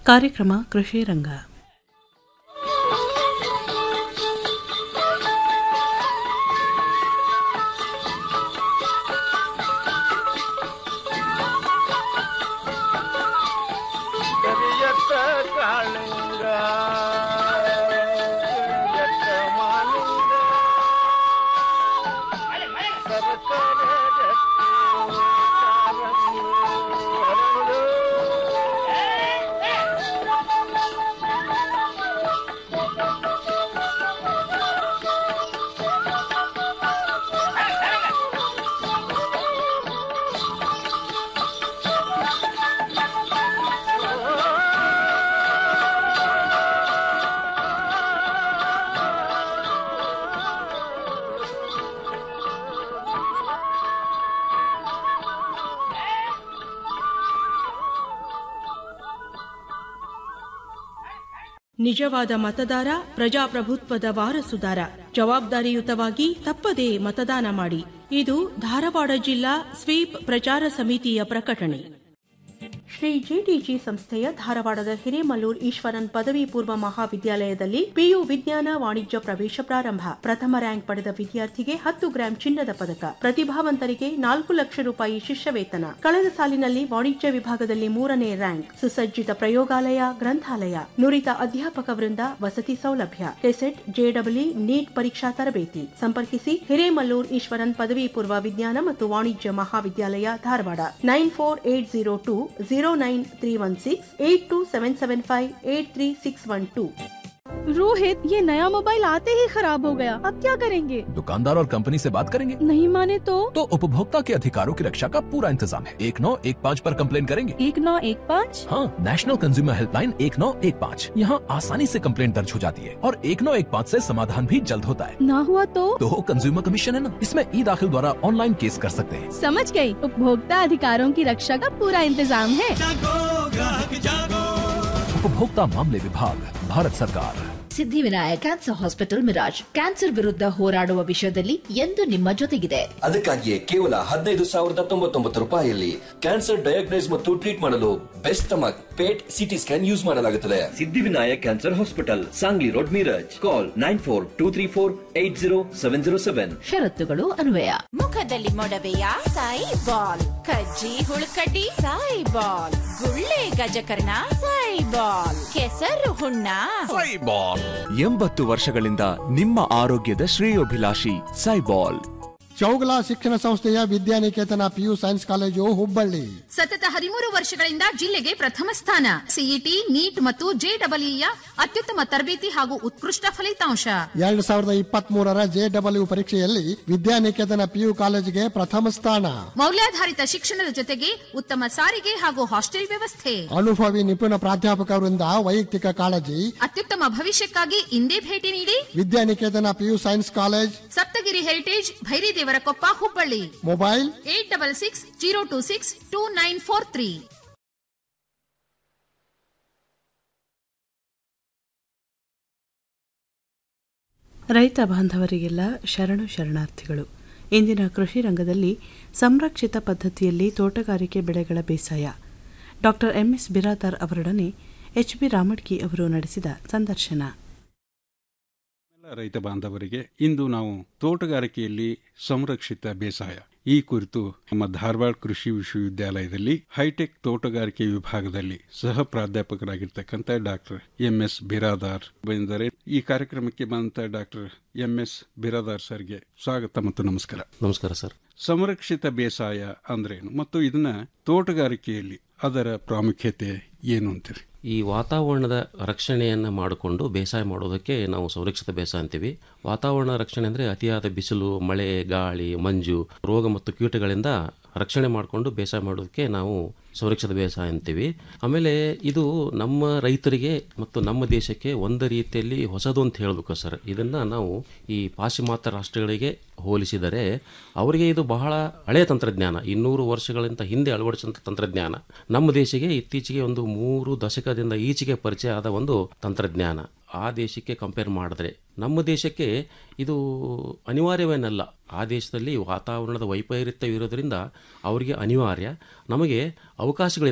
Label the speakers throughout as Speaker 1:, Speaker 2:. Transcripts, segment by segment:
Speaker 1: ಕಾರ್ಯಕ್ರಮ ಕೃಷಿ ರಂಗ
Speaker 2: ಕರಿಯತ್ತ ಕಾಳಿಂಗ ಕರಿಯತ್ತ ಮಾಲಿಂಗ ಸರಸರ ರತ್ನ ಕಾರಂಗಿ ಹರಳು.
Speaker 1: ನಿಜವಾದ ಮತದಾರ ಪ್ರಜಾಪ್ರಭುತ್ವದ ವಾರಸುದಾರ ಜವಾಬ್ದಾರಿಯುತವಾಗಿ ತಪ್ಪದೇ ಮತದಾನ ಮಾಡಿ ಇದು ಧಾರವಾಡ ಜಿಲ್ಲಾ ಸ್ವೀಪ್ ಪ್ರಚಾರ ಸಮಿತಿಯ ಪ್ರಕಟಣೆ ಶ್ರೀ ಜಿಟಿಜಿ ಸಂಸ್ಥೆಯ ಧಾರವಾಡದ ಹಿರೇಮಲ್ಲೂರ್ ಈಶ್ವರನ್ ಪದವಿ ಪೂರ್ವ ಮಹಾವಿದ್ಯಾಲಯದಲ್ಲಿ ಪಿಯು ವಿಜ್ಞಾನ ವಾಣಿಜ್ಯ ಪ್ರವೇಶ ಪ್ರಾರಂಭ ಪ್ರಥಮ ರ್ಯಾಂಕ್ ಪಡೆದ ವಿದ್ಯಾರ್ಥಿಗೆ ಹತ್ತು ಗ್ರಾಂ ಚಿನ್ನದ ಪದಕ ಪ್ರತಿಭಾವಂತರಿಗೆ ನಾಲ್ಕು ಲಕ್ಷ ರೂಪಾಯಿ ಶಿಷ್ಯ ವೇತನ ಕಳೆದ ಸಾಲಿನಲ್ಲಿ ವಾಣಿಜ್ಯ ವಿಭಾಗದಲ್ಲಿ ಮೂರನೇ ರ್ಯಾಂಕ್ ಸುಸಜ್ಜಿತ ಪ್ರಯೋಗಾಲಯ ಗ್ರಂಥಾಲಯ ನುರಿತ ಅಧ್ಯಾಪಕ ವೃಂದ ವಸತಿ ಸೌಲಭ್ಯ ಕೆಸೆಟ್ ಜೆಡಬ್ಲ್ಯೂ ನೀಟ್ ಪರೀಕ್ಷಾ ತರಬೇತಿ ಸಂಪರ್ಕಿಸಿ ಹಿರೇಮಲ್ಲೂರ್ ಈಶ್ವರನ್ ಪದವಿ ಪೂರ್ವ ವಿಜ್ಞಾನ ಮತ್ತು ವಾಣಿಜ್ಯ ಮಹಾವಿದ್ಯಾಲಯ Dharwad nine four eight zero two zero nine three one six eight two seven seven five eight three six one two
Speaker 3: Rohit ये नया मोबाइल आते ही खराब हो गया अब क्या करेंगे
Speaker 4: दुकानदार और कंपनी से बात करेंगे
Speaker 3: नहीं माने तो
Speaker 4: तो उपभोक्ता के अधिकारों की रक्षा का पूरा इंतजाम है एक नौ एक पाँच पर कंप्लेन करेंगे
Speaker 3: एक नौ एक पाँच
Speaker 4: हाँ नेशनल कंज्यूमर हेल्पलाइन एक नौ एक पाँच यहाँ आसानी से कंप्लेन दर्ज हो जाती है और एक नौ एक पाँच ऐसी समाधान भी जल्द होता है
Speaker 3: ना हुआ तो
Speaker 4: तो कंज्यूमर कमीशन है ना इसमें ई दाखिल द्वारा ऑनलाइन केस कर सकते हैं
Speaker 3: समझ गई उपभोक्ता अधिकारों की रक्षा का पूरा इंतजाम है
Speaker 4: उपभोक्ता मामले विभाग भारत सरकार
Speaker 5: Siddhivinayak cancer hospital Miraj cancer ವಿರುದ್ಧ ಹೋರಾಡುವ ವಿಷಯದಲ್ಲಿ ಎಂದು ನಿಮ್ಮ ಜೊತೆಗಿದೆ
Speaker 6: ಅದಕ್ಕಾಗಿಯೇ ಕೇವಲ ಹದಿನೈದು ಸಾವಿರದ ತೊಂಬತ್ತೊಂಬತ್ತು ರೂಪಾಯಿಯಲ್ಲಿ ಕ್ಯಾನ್ಸರ್ ಡಯಾಗ್ನೈಸ್ ಮತ್ತು ಟ್ರೀಟ್ ಮಾಡಲು best stomach PET CT scan use ಮಾಡಲಾಗುತ್ತದೆ
Speaker 7: Siddhivinayak cancer hospital Sangli road Miraj call nine four two three four eight zero seven zero seven
Speaker 5: ಷರತ್ತುಗಳು ಅನ್ವಯ
Speaker 8: ಮುಖದಲ್ಲಿ ಮೊಡವೆಯ ಸಾಯಿ ಬಾಲ್ ಕಜ್ಜಿ ಹುಳುಕಡ್ಡಿ ಸಾಯಿ ಬಾಲ್ ಗುಳ್ಳೆ ಗಜಕರ್ಣ ಸಾಯಿ ಬಾಲ್ ಕೆಸರು ಹುಣ್ಣ
Speaker 9: ಎಂಬತ್ತು ವರ್ಷಗಳಿಂದ ನಿಮ್ಮ ಆರೋಗ್ಯದ ಶ್ರೇಯೋಭಿಲಾಷಿ ಸೈಬಾಲ್
Speaker 10: ಚೌಗಲ ಶಿಕ್ಷಣ ಸಂಸ್ಥೆಯ Vidyaniketan PU science college Hubballi
Speaker 11: ಸತತ ಹದಿಮೂರು ವರ್ಷಗಳಿಂದ ಜಿಲ್ಲೆಗೆ ಪ್ರಥಮ ಸ್ಥಾನ ಸಿಇಟಿ ನೀಟ್ ಮತ್ತು ಜೆಡಬ್ಲ್ಯೂಯ ಅತ್ಯುತ್ತಮ ತರಬೇತಿ ಹಾಗೂ ಉತ್ಕೃಷ್ಟ ಫಲಿತಾಂಶ
Speaker 10: ಎರಡ್ ಸಾವಿರದ ಇಪ್ಪತ್ತ್ ಮೂರರ ಜೆಡಬ್ಲ್ಯೂ ಪರೀಕ್ಷೆಯಲ್ಲಿ ವಿದ್ಯಾನಿಕೇತನ ಪಿಯು ಕಾಲೇಜಿಗೆ ಪ್ರಥಮ ಸ್ಥಾನ
Speaker 11: ಮೌಲ್ಯಾಧಾರಿತ ಶಿಕ್ಷಣದ ಜೊತೆಗೆ ಉತ್ತಮ ಸಾರಿಗೆ ಹಾಗೂ ಹಾಸ್ಟೆಲ್ ವ್ಯವಸ್ಥೆ
Speaker 10: ಅನುಭವಿ ನಿಪುಣ ಪ್ರಾಧ್ಯಾಪಕರಿಂದ ವೈಯಕ್ತಿಕ ಕಾಳಜಿ
Speaker 11: ಅತ್ಯುತ್ತಮ ಭವಿಷ್ಯಕ್ಕಾಗಿ ಇಂದೇ ಭೇಟಿ ನೀಡಿ
Speaker 10: Vidyaniketan PU science college
Speaker 11: Saptagiri heritage Bhairidevarakoppa Hubballi
Speaker 10: mobile
Speaker 11: eight double six zero two six two nine four three
Speaker 1: ರೈತ ಬಾಂಧವರಿಗೆಲ್ಲ ಶರಣು ಶರಣಾರ್ಥಿಗಳು ಇಂದಿನ ಕೃಷಿ ರಂಗದಲ್ಲಿ ಸಂರಕ್ಷಿತ ಪದ್ಧತಿಯಲ್ಲಿ ತೋಟಗಾರಿಕೆ ಬೆಳೆಗಳ ಬೇಸಾಯ ಡಾಕ್ಟರ್ ಎಂಎಸ್ ಬಿರಾದಾರ್ ಅವರೊಡನೆ ಎಚ್ ಬಿ ರಾಮಡ್ಕಿ ಅವರು ನಡೆಸಿದ ಸಂದರ್ಶನ
Speaker 12: ಎಲ್ಲ ರೈತ ಬಾಂಧವರಿಗೆ ಇಂದು ನಾವು ತೋಟಗಾರಿಕೆಯಲ್ಲಿ ಸಂರಕ್ಷಿತ ಬೇಸಾಯ ಈ ಕುರಿತು ನಮ್ಮ ಧಾರವಾಡ ಕೃಷಿ ವಿಶ್ವವಿದ್ಯಾಲಯದಲ್ಲಿ ಹೈಟೆಕ್ ತೋಟಗಾರಿಕೆ ವಿಭಾಗದಲ್ಲಿ ಸಹ ಪ್ರಾಧ್ಯಾಪಕರಾಗಿರ್ತಕ್ಕಂಥ ಡಾಕ್ಟರ್ ಎಂ ಎಸ್ ಬಿರಾದಾರ್ ಬಂದಿದ್ದಾರೆ ಈ ಕಾರ್ಯಕ್ರಮಕ್ಕೆ ಬಂದಂತ ಡಾಕ್ಟರ್ ಎಂ ಎಸ್ ಬಿರಾದಾರ್ ಸರ್ಗೆ ಸ್ವಾಗತ ಮತ್ತು ನಮಸ್ಕಾರ
Speaker 13: ನಮಸ್ಕಾರ ಸರ್
Speaker 12: ಸಂರಕ್ಷಿತ ಬೇಸಾಯ ಅಂದ್ರೇನು ಮತ್ತು ಇದನ್ನ ತೋಟಗಾರಿಕೆಯಲ್ಲಿ ಅದರ ಪ್ರಾಮುಖ್ಯತೆ ಏನು ಅಂತೀರಿ
Speaker 13: ಈ ವಾತಾವರಣದ ರಕ್ಷಣೆಯನ್ನು ಮಾಡಿಕೊಂಡು ಬೇಸಾಯ ಮಾಡೋದಕ್ಕೆ ನಾವು ಸಂರಕ್ಷಿತ ಬೇಸಾಯ ಅಂತೀವಿ ವಾತಾವರಣ ರಕ್ಷಣೆ ಅಂದರೆ ಅತಿಯಾದ ಬಿಸಿಲು ಮಳೆ ಗಾಳಿ ಮಂಜು ರೋಗ ಮತ್ತು ಕೀಟಗಳಿಂದ ರಕ್ಷಣೆ ಮಾಡಿಕೊಂಡು ಬೇಸಾಯ ಮಾಡೋದಕ್ಕೆ ನಾವು ಸಂರಕ್ಷಿತ ಬೇಸಾಯ ಅಂತೀವಿ ಆಮೇಲೆ ಇದು ನಮ್ಮ ರೈತರಿಗೆ ಮತ್ತು ನಮ್ಮ ದೇಶಕ್ಕೆ ಒಂದು ರೀತಿಯಲ್ಲಿ ಹೊಸದು ಅಂತ ಹೇಳಬೇಕು ಸರ್ ಇದನ್ನು ನಾವು ಈ ಪಾಶ್ಚಿಮಾತ್ಯ ರಾಷ್ಟ್ರಗಳಿಗೆ ಹೋಲಿಸಿದರೆ ಅವರಿಗೆ ಇದು ಬಹಳ ಹಳೆಯ ತಂತ್ರಜ್ಞಾನ ಇನ್ನೂರು ವರ್ಷಗಳಿಂದ ಹಿಂದೆ ಅಳವಡಿಸಿದಂಥ ತಂತ್ರಜ್ಞಾನ ನಮ್ಮ ದೇಶಕ್ಕೆ ಇತ್ತೀಚೆಗೆ ಒಂದು ಮೂರು ದಶಕದಿಂದ ಈಚೆಗೆ ಪರಿಚಯ ಆದ ಒಂದು ತಂತ್ರಜ್ಞಾನ ಆ ದೇಶಕ್ಕೆ ಕಂಪೇರ್ ಮಾಡಿದ್ರೆ ನಮ್ಮ ದೇಶಕ್ಕೆ ಇದು ಅನಿವಾರ್ಯವೇನಲ್ಲ ಆ ದೇಶದಲ್ಲಿ ವಾತಾವರಣದ ವೈಪರೀತ್ಯ ಇರೋದ್ರಿಂದ ಅವರಿಗೆ ಅನಿವಾರ್ಯ ನಮಗೆ ಅವಕಾಶಗಳಿದಾವೆ ಸರ್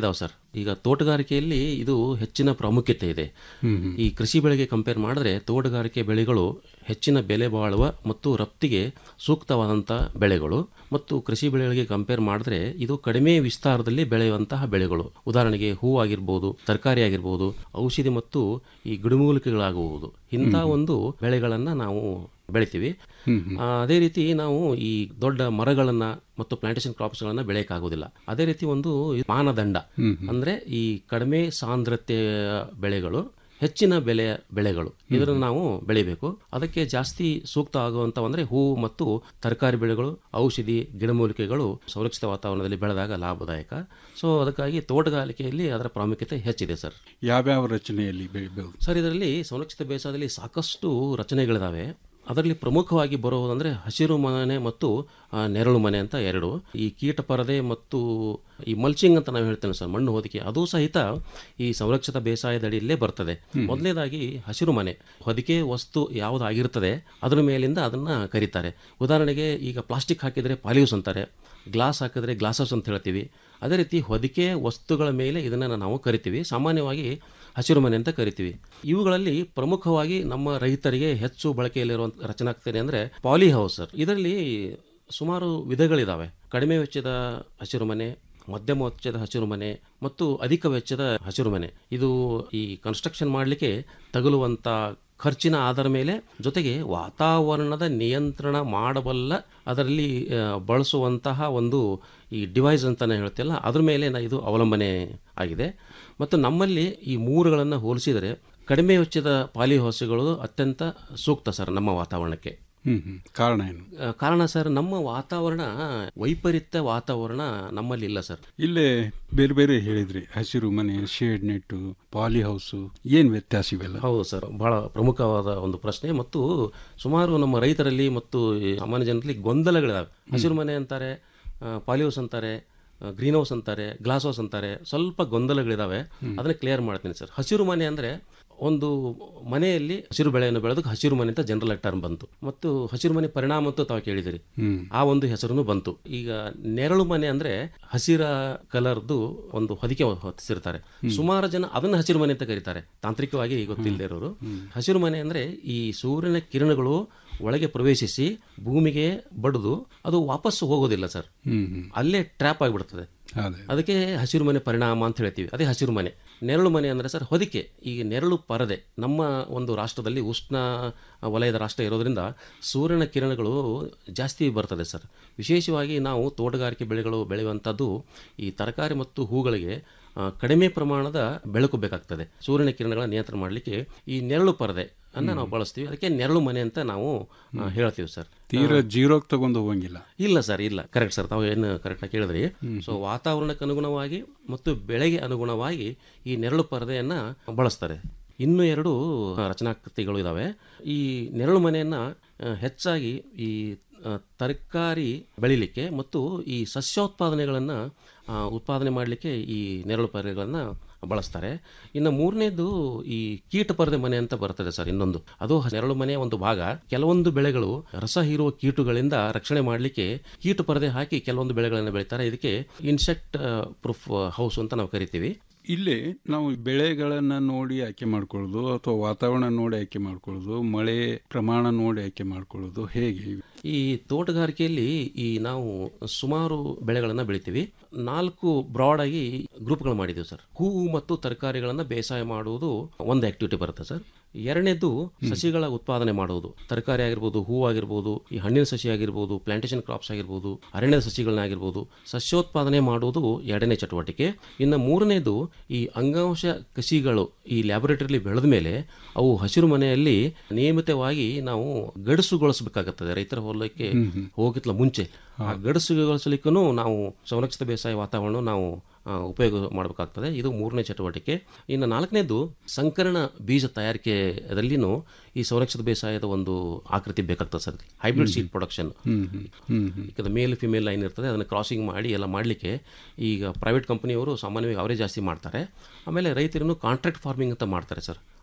Speaker 13: ಈಗ ತೋಟಗಾರಿಕೆಯಲ್ಲಿ ಇದು ಹೆಚ್ಚಿನ ಪ್ರಾಮುಖ್ಯತೆ ಇದೆ
Speaker 12: ಹ್ಮ್ ಹ್ಮ್.
Speaker 13: ಈ ಕೃಷಿ ಬೆಳೆಗೆ ಕಂಪೇರ್ ಮಾಡಿದ್ರೆ ತೋಟಗಾರಿಕೆ ಬೆಳೆಗಳು ಹೆಚ್ಚಿನ ಬೆಲೆ ಬಾಳುವ ಮತ್ತು ರಫ್ತಿಗೆ ಸೂಕ್ತವಾದಂಥ ಬೆಳೆಗಳು ಮತ್ತು ಕೃಷಿ ಬೆಳೆಗಳಿಗೆ ಕಂಪೇರ್ ಮಾಡಿದ್ರೆ ಇದು ಕಡಿಮೆ ವಿಸ್ತಾರದಲ್ಲಿ ಬೆಳೆಯುವಂತಹ ಬೆಳೆಗಳು ಉದಾಹರಣೆಗೆ ಹೂ ಆಗಿರ್ಬೋದು ತರಕಾರಿ ಆಗಿರ್ಬೋದು ಔಷಧಿ ಮತ್ತು ಈ ಗಿಡಮೂಲಿಕೆಗಳಾಗುವುದು ಇಂಥ ಒಂದು ಬೆಳೆಗಳನ್ನು ನಾವು ಬೆಳಿತೀವಿ
Speaker 12: ಹ್ಮ್ ಹ್ಮ್.
Speaker 13: ಆ, ಅದೇ ರೀತಿ ನಾವು ಈ ದೊಡ್ಡ ಮರಗಳನ್ನ ಮತ್ತು ಪ್ಲಾಂಟೇಶನ್ ಕ್ರಾಪ್ಸ್ಗಳನ್ನ ಬೆಳೆಯಕ್ಕಾಗೋದಿಲ್ಲ ಅದೇ ರೀತಿ ಒಂದು ಮಾನದಂಡ
Speaker 12: ಹ್ಮ್ ಹ್ಮ್.
Speaker 13: ಅಂದ್ರೆ ಈ ಕಡಿಮೆ ಸಾಂದ್ರತೆಯ ಬೆಳೆಗಳು ಹೆಚ್ಚಿನ ಬೆಲೆಯ ಬೆಳೆಗಳು ಇದನ್ನು ನಾವು ಬೆಳಿಬೇಕು ಅದಕ್ಕೆ ಜಾಸ್ತಿ ಸೂಕ್ತ ಆಗುವಂತ ಅಂದ್ರೆ ಹೂವು ಮತ್ತು ತರಕಾರಿ ಬೆಳೆಗಳು ಔಷಧಿ ಗಿಡಮೂಲಿಕೆಗಳು ಸಂರಕ್ಷಿತ ವಾತಾವರಣದಲ್ಲಿ ಬೆಳೆದಾಗ ಲಾಭದಾಯಕ ಸೊ ಅದಕ್ಕಾಗಿ ತೋಟಗಾರಿಕೆಯಲ್ಲಿ ಅದರ ಪ್ರಾಮುಖ್ಯತೆ ಹೆಚ್ಚಿದೆ ಸರ್
Speaker 12: ಯಾವ್ಯಾವ ರಚನೆಯಲ್ಲಿ ಬೆಳಿಬಹುದು
Speaker 13: ಸರ್ ಇದರಲ್ಲಿ ಸಂರಕ್ಷಿತ ಬೇಸಾಯದಲ್ಲಿ ಸಾಕಷ್ಟು ರಚನೆಗಳಿದಾವೆ ಅದರಲ್ಲಿ ಪ್ರಮುಖವಾಗಿ ಬರುವುದಂದ್ರೆ ಹಸಿರು ಮನೆ ಮತ್ತು ಆ, ನೆರಳು ಮನೆ ಅಂತ ಎರಡು ಈ ಕೀಟ ಪರದೆ ಮತ್ತು ಈ ಮಲ್ಚಿಂಗ್ ಅಂತ ನಾವು ಹೇಳ್ತೇವೆ ಸರ್ ಮಣ್ಣು ಹೊದಿಕೆ ಅದು ಸಹಿತ ಈ ಸಂರಕ್ಷಿತ ಬೇಸಾಯದಡಿಯಲ್ಲೇ ಬರ್ತದೆ ಮೊದಲನೇದಾಗಿ ಹಸಿರು ಮನೆ ಹೊದಿಕೆ ವಸ್ತು ಯಾವುದಾಗಿರ್ತದೆ ಅದರ ಮೇಲಿಂದ ಅದನ್ನ ಕರೀತಾರೆ ಉದಾಹರಣೆಗೆ ಈಗ ಪ್ಲಾಸ್ಟಿಕ್ ಹಾಕಿದರೆ ಪಾಲಿಯೂಸ್ ಅಂತಾರೆ ಗ್ಲಾಸ್ ಹಾಕಿದ್ರೆ ಗ್ಲಾಸಸ್ ಅಂತ ಹೇಳ್ತೀವಿ ಅದೇ ರೀತಿ ಹೊದಿಕೆ ವಸ್ತುಗಳ ಮೇಲೆ ಇದನ್ನು ನಾವು ಕರಿತೀವಿ ಸಾಮಾನ್ಯವಾಗಿ ಹಸಿರು ಮನೆ ಅಂತ ಕರಿತೀವಿ ಇವುಗಳಲ್ಲಿ ಪ್ರಮುಖವಾಗಿ ನಮ್ಮ ರೈತರಿಗೆ ಹೆಚ್ಚು ಬಳಕೆಯಲ್ಲಿರುವಂಥ ರಚನೆ ಆಗ್ತದೆ ಅಂದರೆ ಪಾಲಿ ಹೌಸ್ ಸರ್ ಇದರಲ್ಲಿ ಸುಮಾರು ವಿಧಗಳಿದ್ದಾವೆ ಕಡಿಮೆ ವೆಚ್ಚದ ಹಸಿರು ಮನೆ ಮಧ್ಯಮ ವೆಚ್ಚದ ಹಸಿರು ಮನೆ ಮತ್ತು ಅಧಿಕ ವೆಚ್ಚದ ಹಸಿರು ಮನೆ ಇದು ಈ ಕನ್ಸ್ಟ್ರಕ್ಷನ್ ಮಾಡಲಿಕ್ಕೆ ತಗುಲುವಂಥ ಖರ್ಚಿನ ಆಧಾರ ಮೇಲೆ ಜೊತೆಗೆ ವಾತಾವರಣದ ನಿಯಂತ್ರಣ ಮಾಡಬಲ್ಲ ಅದರಲ್ಲಿ ಆ, ಬಳಸುವಂತಹ ಒಂದು ಈ ಡಿವೈಸ್ ಅಂತಲೇ ಹೇಳ್ತಿಲ್ಲ ಅದ್ರ ಮೇಲೆ ನ- ಇದು ಅವಲಂಬನೆ ಆಗಿದೆ ಮತ್ತು ನಮ್ಮಲ್ಲಿ ಈ ಮೂರುಗಳನ್ನು ಹೋಲಿಸಿದರೆ ಕಡಿಮೆ ವೆಚ್ಚದ ಪಾಲಿ ಹೌಸ್ಗಳು ಅತ್ಯಂತ ಸೂಕ್ತ ಸರ್ ನಮ್ಮ ವಾತಾವರಣಕ್ಕೆ
Speaker 12: ಹ್ಮ್ ಹ್ಮ್. ಕಾರಣ ಏನು
Speaker 13: ಆ, ಕಾರಣ ಸರ್ ನಮ್ಮ ವಾತಾವರಣ ವೈಪರೀತ್ಯ ವಾತಾವರಣ ನಮ್ಮಲ್ಲಿ ಇಲ್ಲ ಸರ್
Speaker 12: ಇಲ್ಲೇ ಬೇರೆ ಬೇರೆ ಹೇಳಿದ್ರಿ ಹಸಿರು ಮನೆ ಶೇಡ್ ನೆಟ್ಟು ಪಾಲಿ ಹೌಸು ಏನ್ ವ್ಯತ್ಯಾಸ ಇವೆಲ್ಲ
Speaker 13: ಹೌದು ಸರ್ ಬಹಳ ಪ್ರಮುಖವಾದ ಒಂದು ಪ್ರಶ್ನೆ ಮತ್ತು ಸುಮಾರು ನಮ್ಮ ರೈತರಲ್ಲಿ ಮತ್ತು ಈ ಸಾಮಾನ್ಯ ಜನರಲ್ಲಿ ಗೊಂದಲಗಳಿದಾವೆ ಹಸಿರು ಮನೆ ಅಂತಾರೆ ಪಾಲಿ ಹೌಸ್ ಅಂತಾರೆ ಗ್ರೀನ್ ಹೌಸ್ ಅಂತಾರೆ ಗ್ಲಾಸ್ ಹೌಸ್ ಅಂತಾರೆ ಸ್ವಲ್ಪ ಗೊಂದಲಗಳಿದಾವೆ ಅದನ್ನ ಕ್ಲಿಯರ್ ಮಾಡ್ತೀನಿ ಸರ್ ಹಸಿರು ಮನೆ ಅಂದ್ರೆ ಒಂದು ಮನೆಯಲ್ಲಿ ಹಸಿರು ಬೆಳೆಯನ್ನು ಬೆಳೆದಕ್ಕೆ ಹಸಿರು ಮನೆ ಅಂತ ಜನರಲ್ ಟರ್ಮ್ ಬಂತು ಮತ್ತು ಹಸಿರು ಮನೆ ಪರಿಣಾಮ ಅಂತೂ ತಾವು ಕೇಳಿದಿರಿ
Speaker 12: ಹ್ಮ್.
Speaker 13: ಆ ಒಂದು ಹೆಸರು ಬಂತು ಈಗ ನೆರಳು ಮನೆ ಅಂದ್ರೆ ಹಸಿರ ಕಲರ್ದು ಒಂದು ಹೊದಿಕೆ ಹೊತ್ತಿಸಿರ್ತಾರೆ ಸುಮಾರು ಜನ ಅದನ್ನ ಹಸಿರು ಮನೆ ಅಂತ ಕರೀತಾರೆ ತಾಂತ್ರಿಕವಾಗಿ ಗೊತ್ತಿಲ್ಲದೆ ಇರೋರು ಹಸಿರು ಮನೆ ಅಂದ್ರೆ ಈ ಸೂರ್ಯನ ಕಿರಣಗಳು ಒಳಗೆ ಪ್ರವೇಶಿಸಿ ಭೂಮಿಗೆ ಬಡಿದು ಅದು ವಾಪಸ್ಸು ಹೋಗೋದಿಲ್ಲ ಸರ್
Speaker 12: ಹ್ಮ್ ಹ್ಮ್.
Speaker 13: ಅಲ್ಲೇ ಟ್ರ್ಯಾಪ್ ಆಗಿಬಿಡ್ತದೆ
Speaker 12: ಅದೇ
Speaker 13: ಅದಕ್ಕೆ ಹಸಿರು ಮನೆ ಪರಿಣಾಮ ಅಂತ ಹೇಳ್ತೀವಿ ಅದೇ ಹಸಿರು ಮನೆ ನೆರಳು ಮನೆ ಅಂದರೆ ಸರ್ ಹೊದಿಕೆ ಈಗ ನೆರಳು ಪರದೆ ನಮ್ಮ ಒಂದು ರಾಷ್ಟ್ರದಲ್ಲಿ ಉಷ್ಣ ವಲಯದ ರಾಷ್ಟ್ರ ಇರೋದ್ರಿಂದ ಸೂರ್ಯನ ಕಿರಣಗಳು ಜಾಸ್ತಿ ಬರ್ತದೆ ಸರ್ ವಿಶೇಷವಾಗಿ ನಾವು ತೋಟಗಾರಿಕೆ ಬೆಳೆಗಳು ಬೆಳೆಯುವಂಥದ್ದು ಈ ತರಕಾರಿ ಮತ್ತು ಹೂಗಳಿಗೆ ಆ, ಕಡಿಮೆ ಪ್ರಮಾಣದ ಬೆಳಕು ಬೇಕಾಗ್ತದೆ ಸೂರ್ಯನ ಕಿರಣಗಳ ನಿಯಂತ್ರಣ ಮಾಡಲಿಕ್ಕೆ ಈ ನೆರಳು ಪರದೆ ಅನ್ನ ನಾವು ಬಳಸ್ತೀವಿ ಅದಕ್ಕೆ ನೆರಳು ಮನೆ ಅಂತ ನಾವು ಆ, ಹೇಳ್ತೀವಿ ಸರ್
Speaker 12: ತೀರಾ ಜೀರೋಗ್ ತಗೊಂಡು ಹೋಗಂಗಿಲ್ಲ
Speaker 13: ಇಲ್ಲ ಸರ್ ಇಲ್ಲ ಕರೆಕ್ಟ್ ಸರ್ ತಾವು ಏನು ಕರೆಕ್ಟಾಗಿ ಕೇಳಿದ್ರಿ ಸೊ ವಾತಾವರಣಕ್ಕೆ ಅನುಗುಣವಾಗಿ ಮತ್ತು ಬೆಳೆಗೆ ಅನುಗುಣವಾಗಿ ಈ ನೆರಳು ಪರದೆಯನ್ನು ಬಳಸ್ತಾರೆ ಇನ್ನೂ ಎರಡು ಆ, ರಚನಾಕೃತಿಗಳು ಇದ್ದಾವೆ ಈ ನೆರಳು ಮನೆಯನ್ನು ಹೆಚ್ಚಾಗಿ ಈ ಆ, ತರಕಾರಿ ಬೆಳಿಲಿಕ್ಕೆ ಮತ್ತು ಈ ಸಸ್ಯೋತ್ಪಾದನೆಗಳನ್ನು ಉತ್ಪಾದನೆ ಮಾಡಲಿಕ್ಕೆ ಈ ನೆರಳು ಪರದೆಗಳನ್ನು ಬಳಸ್ತಾರೆ ಇನ್ನು ಮೂರನೇದು ಈ ಕೀಟ ಪರದೆ ಮನೆ ಅಂತ ಬರ್ತದೆ ಸರ್ ಇನ್ನೊಂದು ಅದು ನೆರಳು ಮನೆಯ ಒಂದು ಭಾಗ ಕೆಲವೊಂದು ಬೆಳೆಗಳು ರಸ ಹೀರುವ ಕೀಟಗಳಿಂದ ರಕ್ಷಣೆ ಮಾಡಲಿಕ್ಕೆ ಕೀಟ ಪರದೆ ಹಾಕಿ ಕೆಲವೊಂದು ಬೆಳೆಗಳನ್ನು ಬೆಳೀತಾರೆ ಇದಕ್ಕೆ ಇನ್ಸೆಕ್ಟ್ ಪ್ರೂಫ್ ಹೌಸ್ ಅಂತ ನಾವು ಕರಿತೀವಿ
Speaker 12: ಇಲ್ಲಿ ನಾವು ಬೆಳೆಗಳನ್ನ ನೋಡಿ ಆಯ್ಕೆ ಮಾಡ್ಕೊಳ್ಳೋದು ಅಥವಾ ವಾತಾವರಣ ನೋಡಿ ಆಯ್ಕೆ ಮಾಡ್ಕೊಳ್ಳೋದು ಮಳೆ ಪ್ರಮಾಣ ನೋಡಿ ಆಯ್ಕೆ ಮಾಡ್ಕೊಳ್ಳೋದು ಹೇಗೆ
Speaker 13: ಈ ತೋಟಗಾರಿಕೆಯಲ್ಲಿ ಈ ನಾವು ಸುಮಾರು ಬೆಳೆಗಳನ್ನು ಬೆಳಿತೀವಿ ನಾಲ್ಕು ಬ್ರಾಡ್ ಆಗಿ ಗ್ರೂಪ್ಗಳು ಮಾಡಿದ್ದೀವಿ ಸರ್ ಹೂವು ಮತ್ತು ತರಕಾರಿಗಳನ್ನು ಬೇಸಾಯ ಮಾಡುವುದು ಒಂದು ಆಕ್ಟಿವಿಟಿ ಬರುತ್ತೆ ಸರ್ ಎರಡನೇದು ಸಸಿಗಳ ಉತ್ಪಾದನೆ ಮಾಡುವುದು ತರಕಾರಿ ಆಗಿರ್ಬೋದು ಹೂವು ಆಗಿರ್ಬೋದು ಈ ಹಣ್ಣಿನ ಸಸಿ ಆಗಿರ್ಬೋದು ಪ್ಲಾಂಟೇಶನ್ ಕ್ರಾಪ್ಸ್ ಆಗಿರ್ಬೋದು ಅರಣ್ಯದ ಸಸಿಗಳನ್ನ ಆಗಿರ್ಬೋದು ಸಸ್ಯೋತ್ಪಾದನೆ ಮಾಡುವುದು ಎರಡನೇ ಚಟುವಟಿಕೆ ಇನ್ನು ಮೂರನೇದು ಈ ಅಂಗಾಂಶ ಕಸಿಗಳು ಈ ಲ್ಯಾಬೊರೇಟರಿಲಿ ಬೆಳೆದ ಮೇಲೆ ಅವು ಹಸಿರು ಮನೆಯಲ್ಲಿ ನಿಯಮಿತವಾಗಿ ನಾವು ಗಡಸುಗೊಳಿಸಬೇಕಾಗುತ್ತದೆ ರೈತರ ಹೊಲಕ್ಕೆ ಹೋಗಿತ್ಲ ಮುಂಚೆ ಆ ಗಡಸುಗೊಳಿಸಲಿಕ್ಕೂ ನಾವು ಸಂರಕ್ಷಿತ ಬೇಸಾಯ ವಾತಾವರಣ ನಾವು ಆ, ಉಪಯೋಗ ಮಾಡಬೇಕಾಗ್ತದೆ ಇದು ಮೂರನೇ ಚಟುವಟಿಕೆ ಇನ್ನು ನಾಲ್ಕನೇದು ಸಂಕರಣ ಬೀಜ ತಯಾರಿಕೆಯಲ್ಲಿನೂ ಈ ಸಂರಕ್ಷಿತ ಬೇಸಾಯದ ಒಂದು ಆಕೃತಿ ಬೇಕಾಗ್ತದೆ sir hybrid seed production
Speaker 12: hmm hmm hmm hmm
Speaker 13: ಈಗ ಮೇಲ್ ಫಿಮೇಲ್ ಲೈನ್ ಇರ್ತದೆ ಅದನ್ನು ಕ್ರಾಸಿಂಗ್ ಮಾಡಿ ಎಲ್ಲ ಮಾಡಲಿಕ್ಕೆ ಈಗ ಪ್ರೈವೇಟ್ ಕಂಪನಿಯವರು ಸಾಮಾನ್ಯವಾಗಿ ಅವರೇ ಜಾಸ್ತಿ ಮಾಡ್ತಾರೆ ಆಮೇಲೆ ರೈತರನ್ನು ಕಾಂಟ್ರಾಕ್ಟ್ ಫಾರ್ಮಿಂಗ್ ಅಂತ ಮಾಡ್ತಾರೆ ಸರ್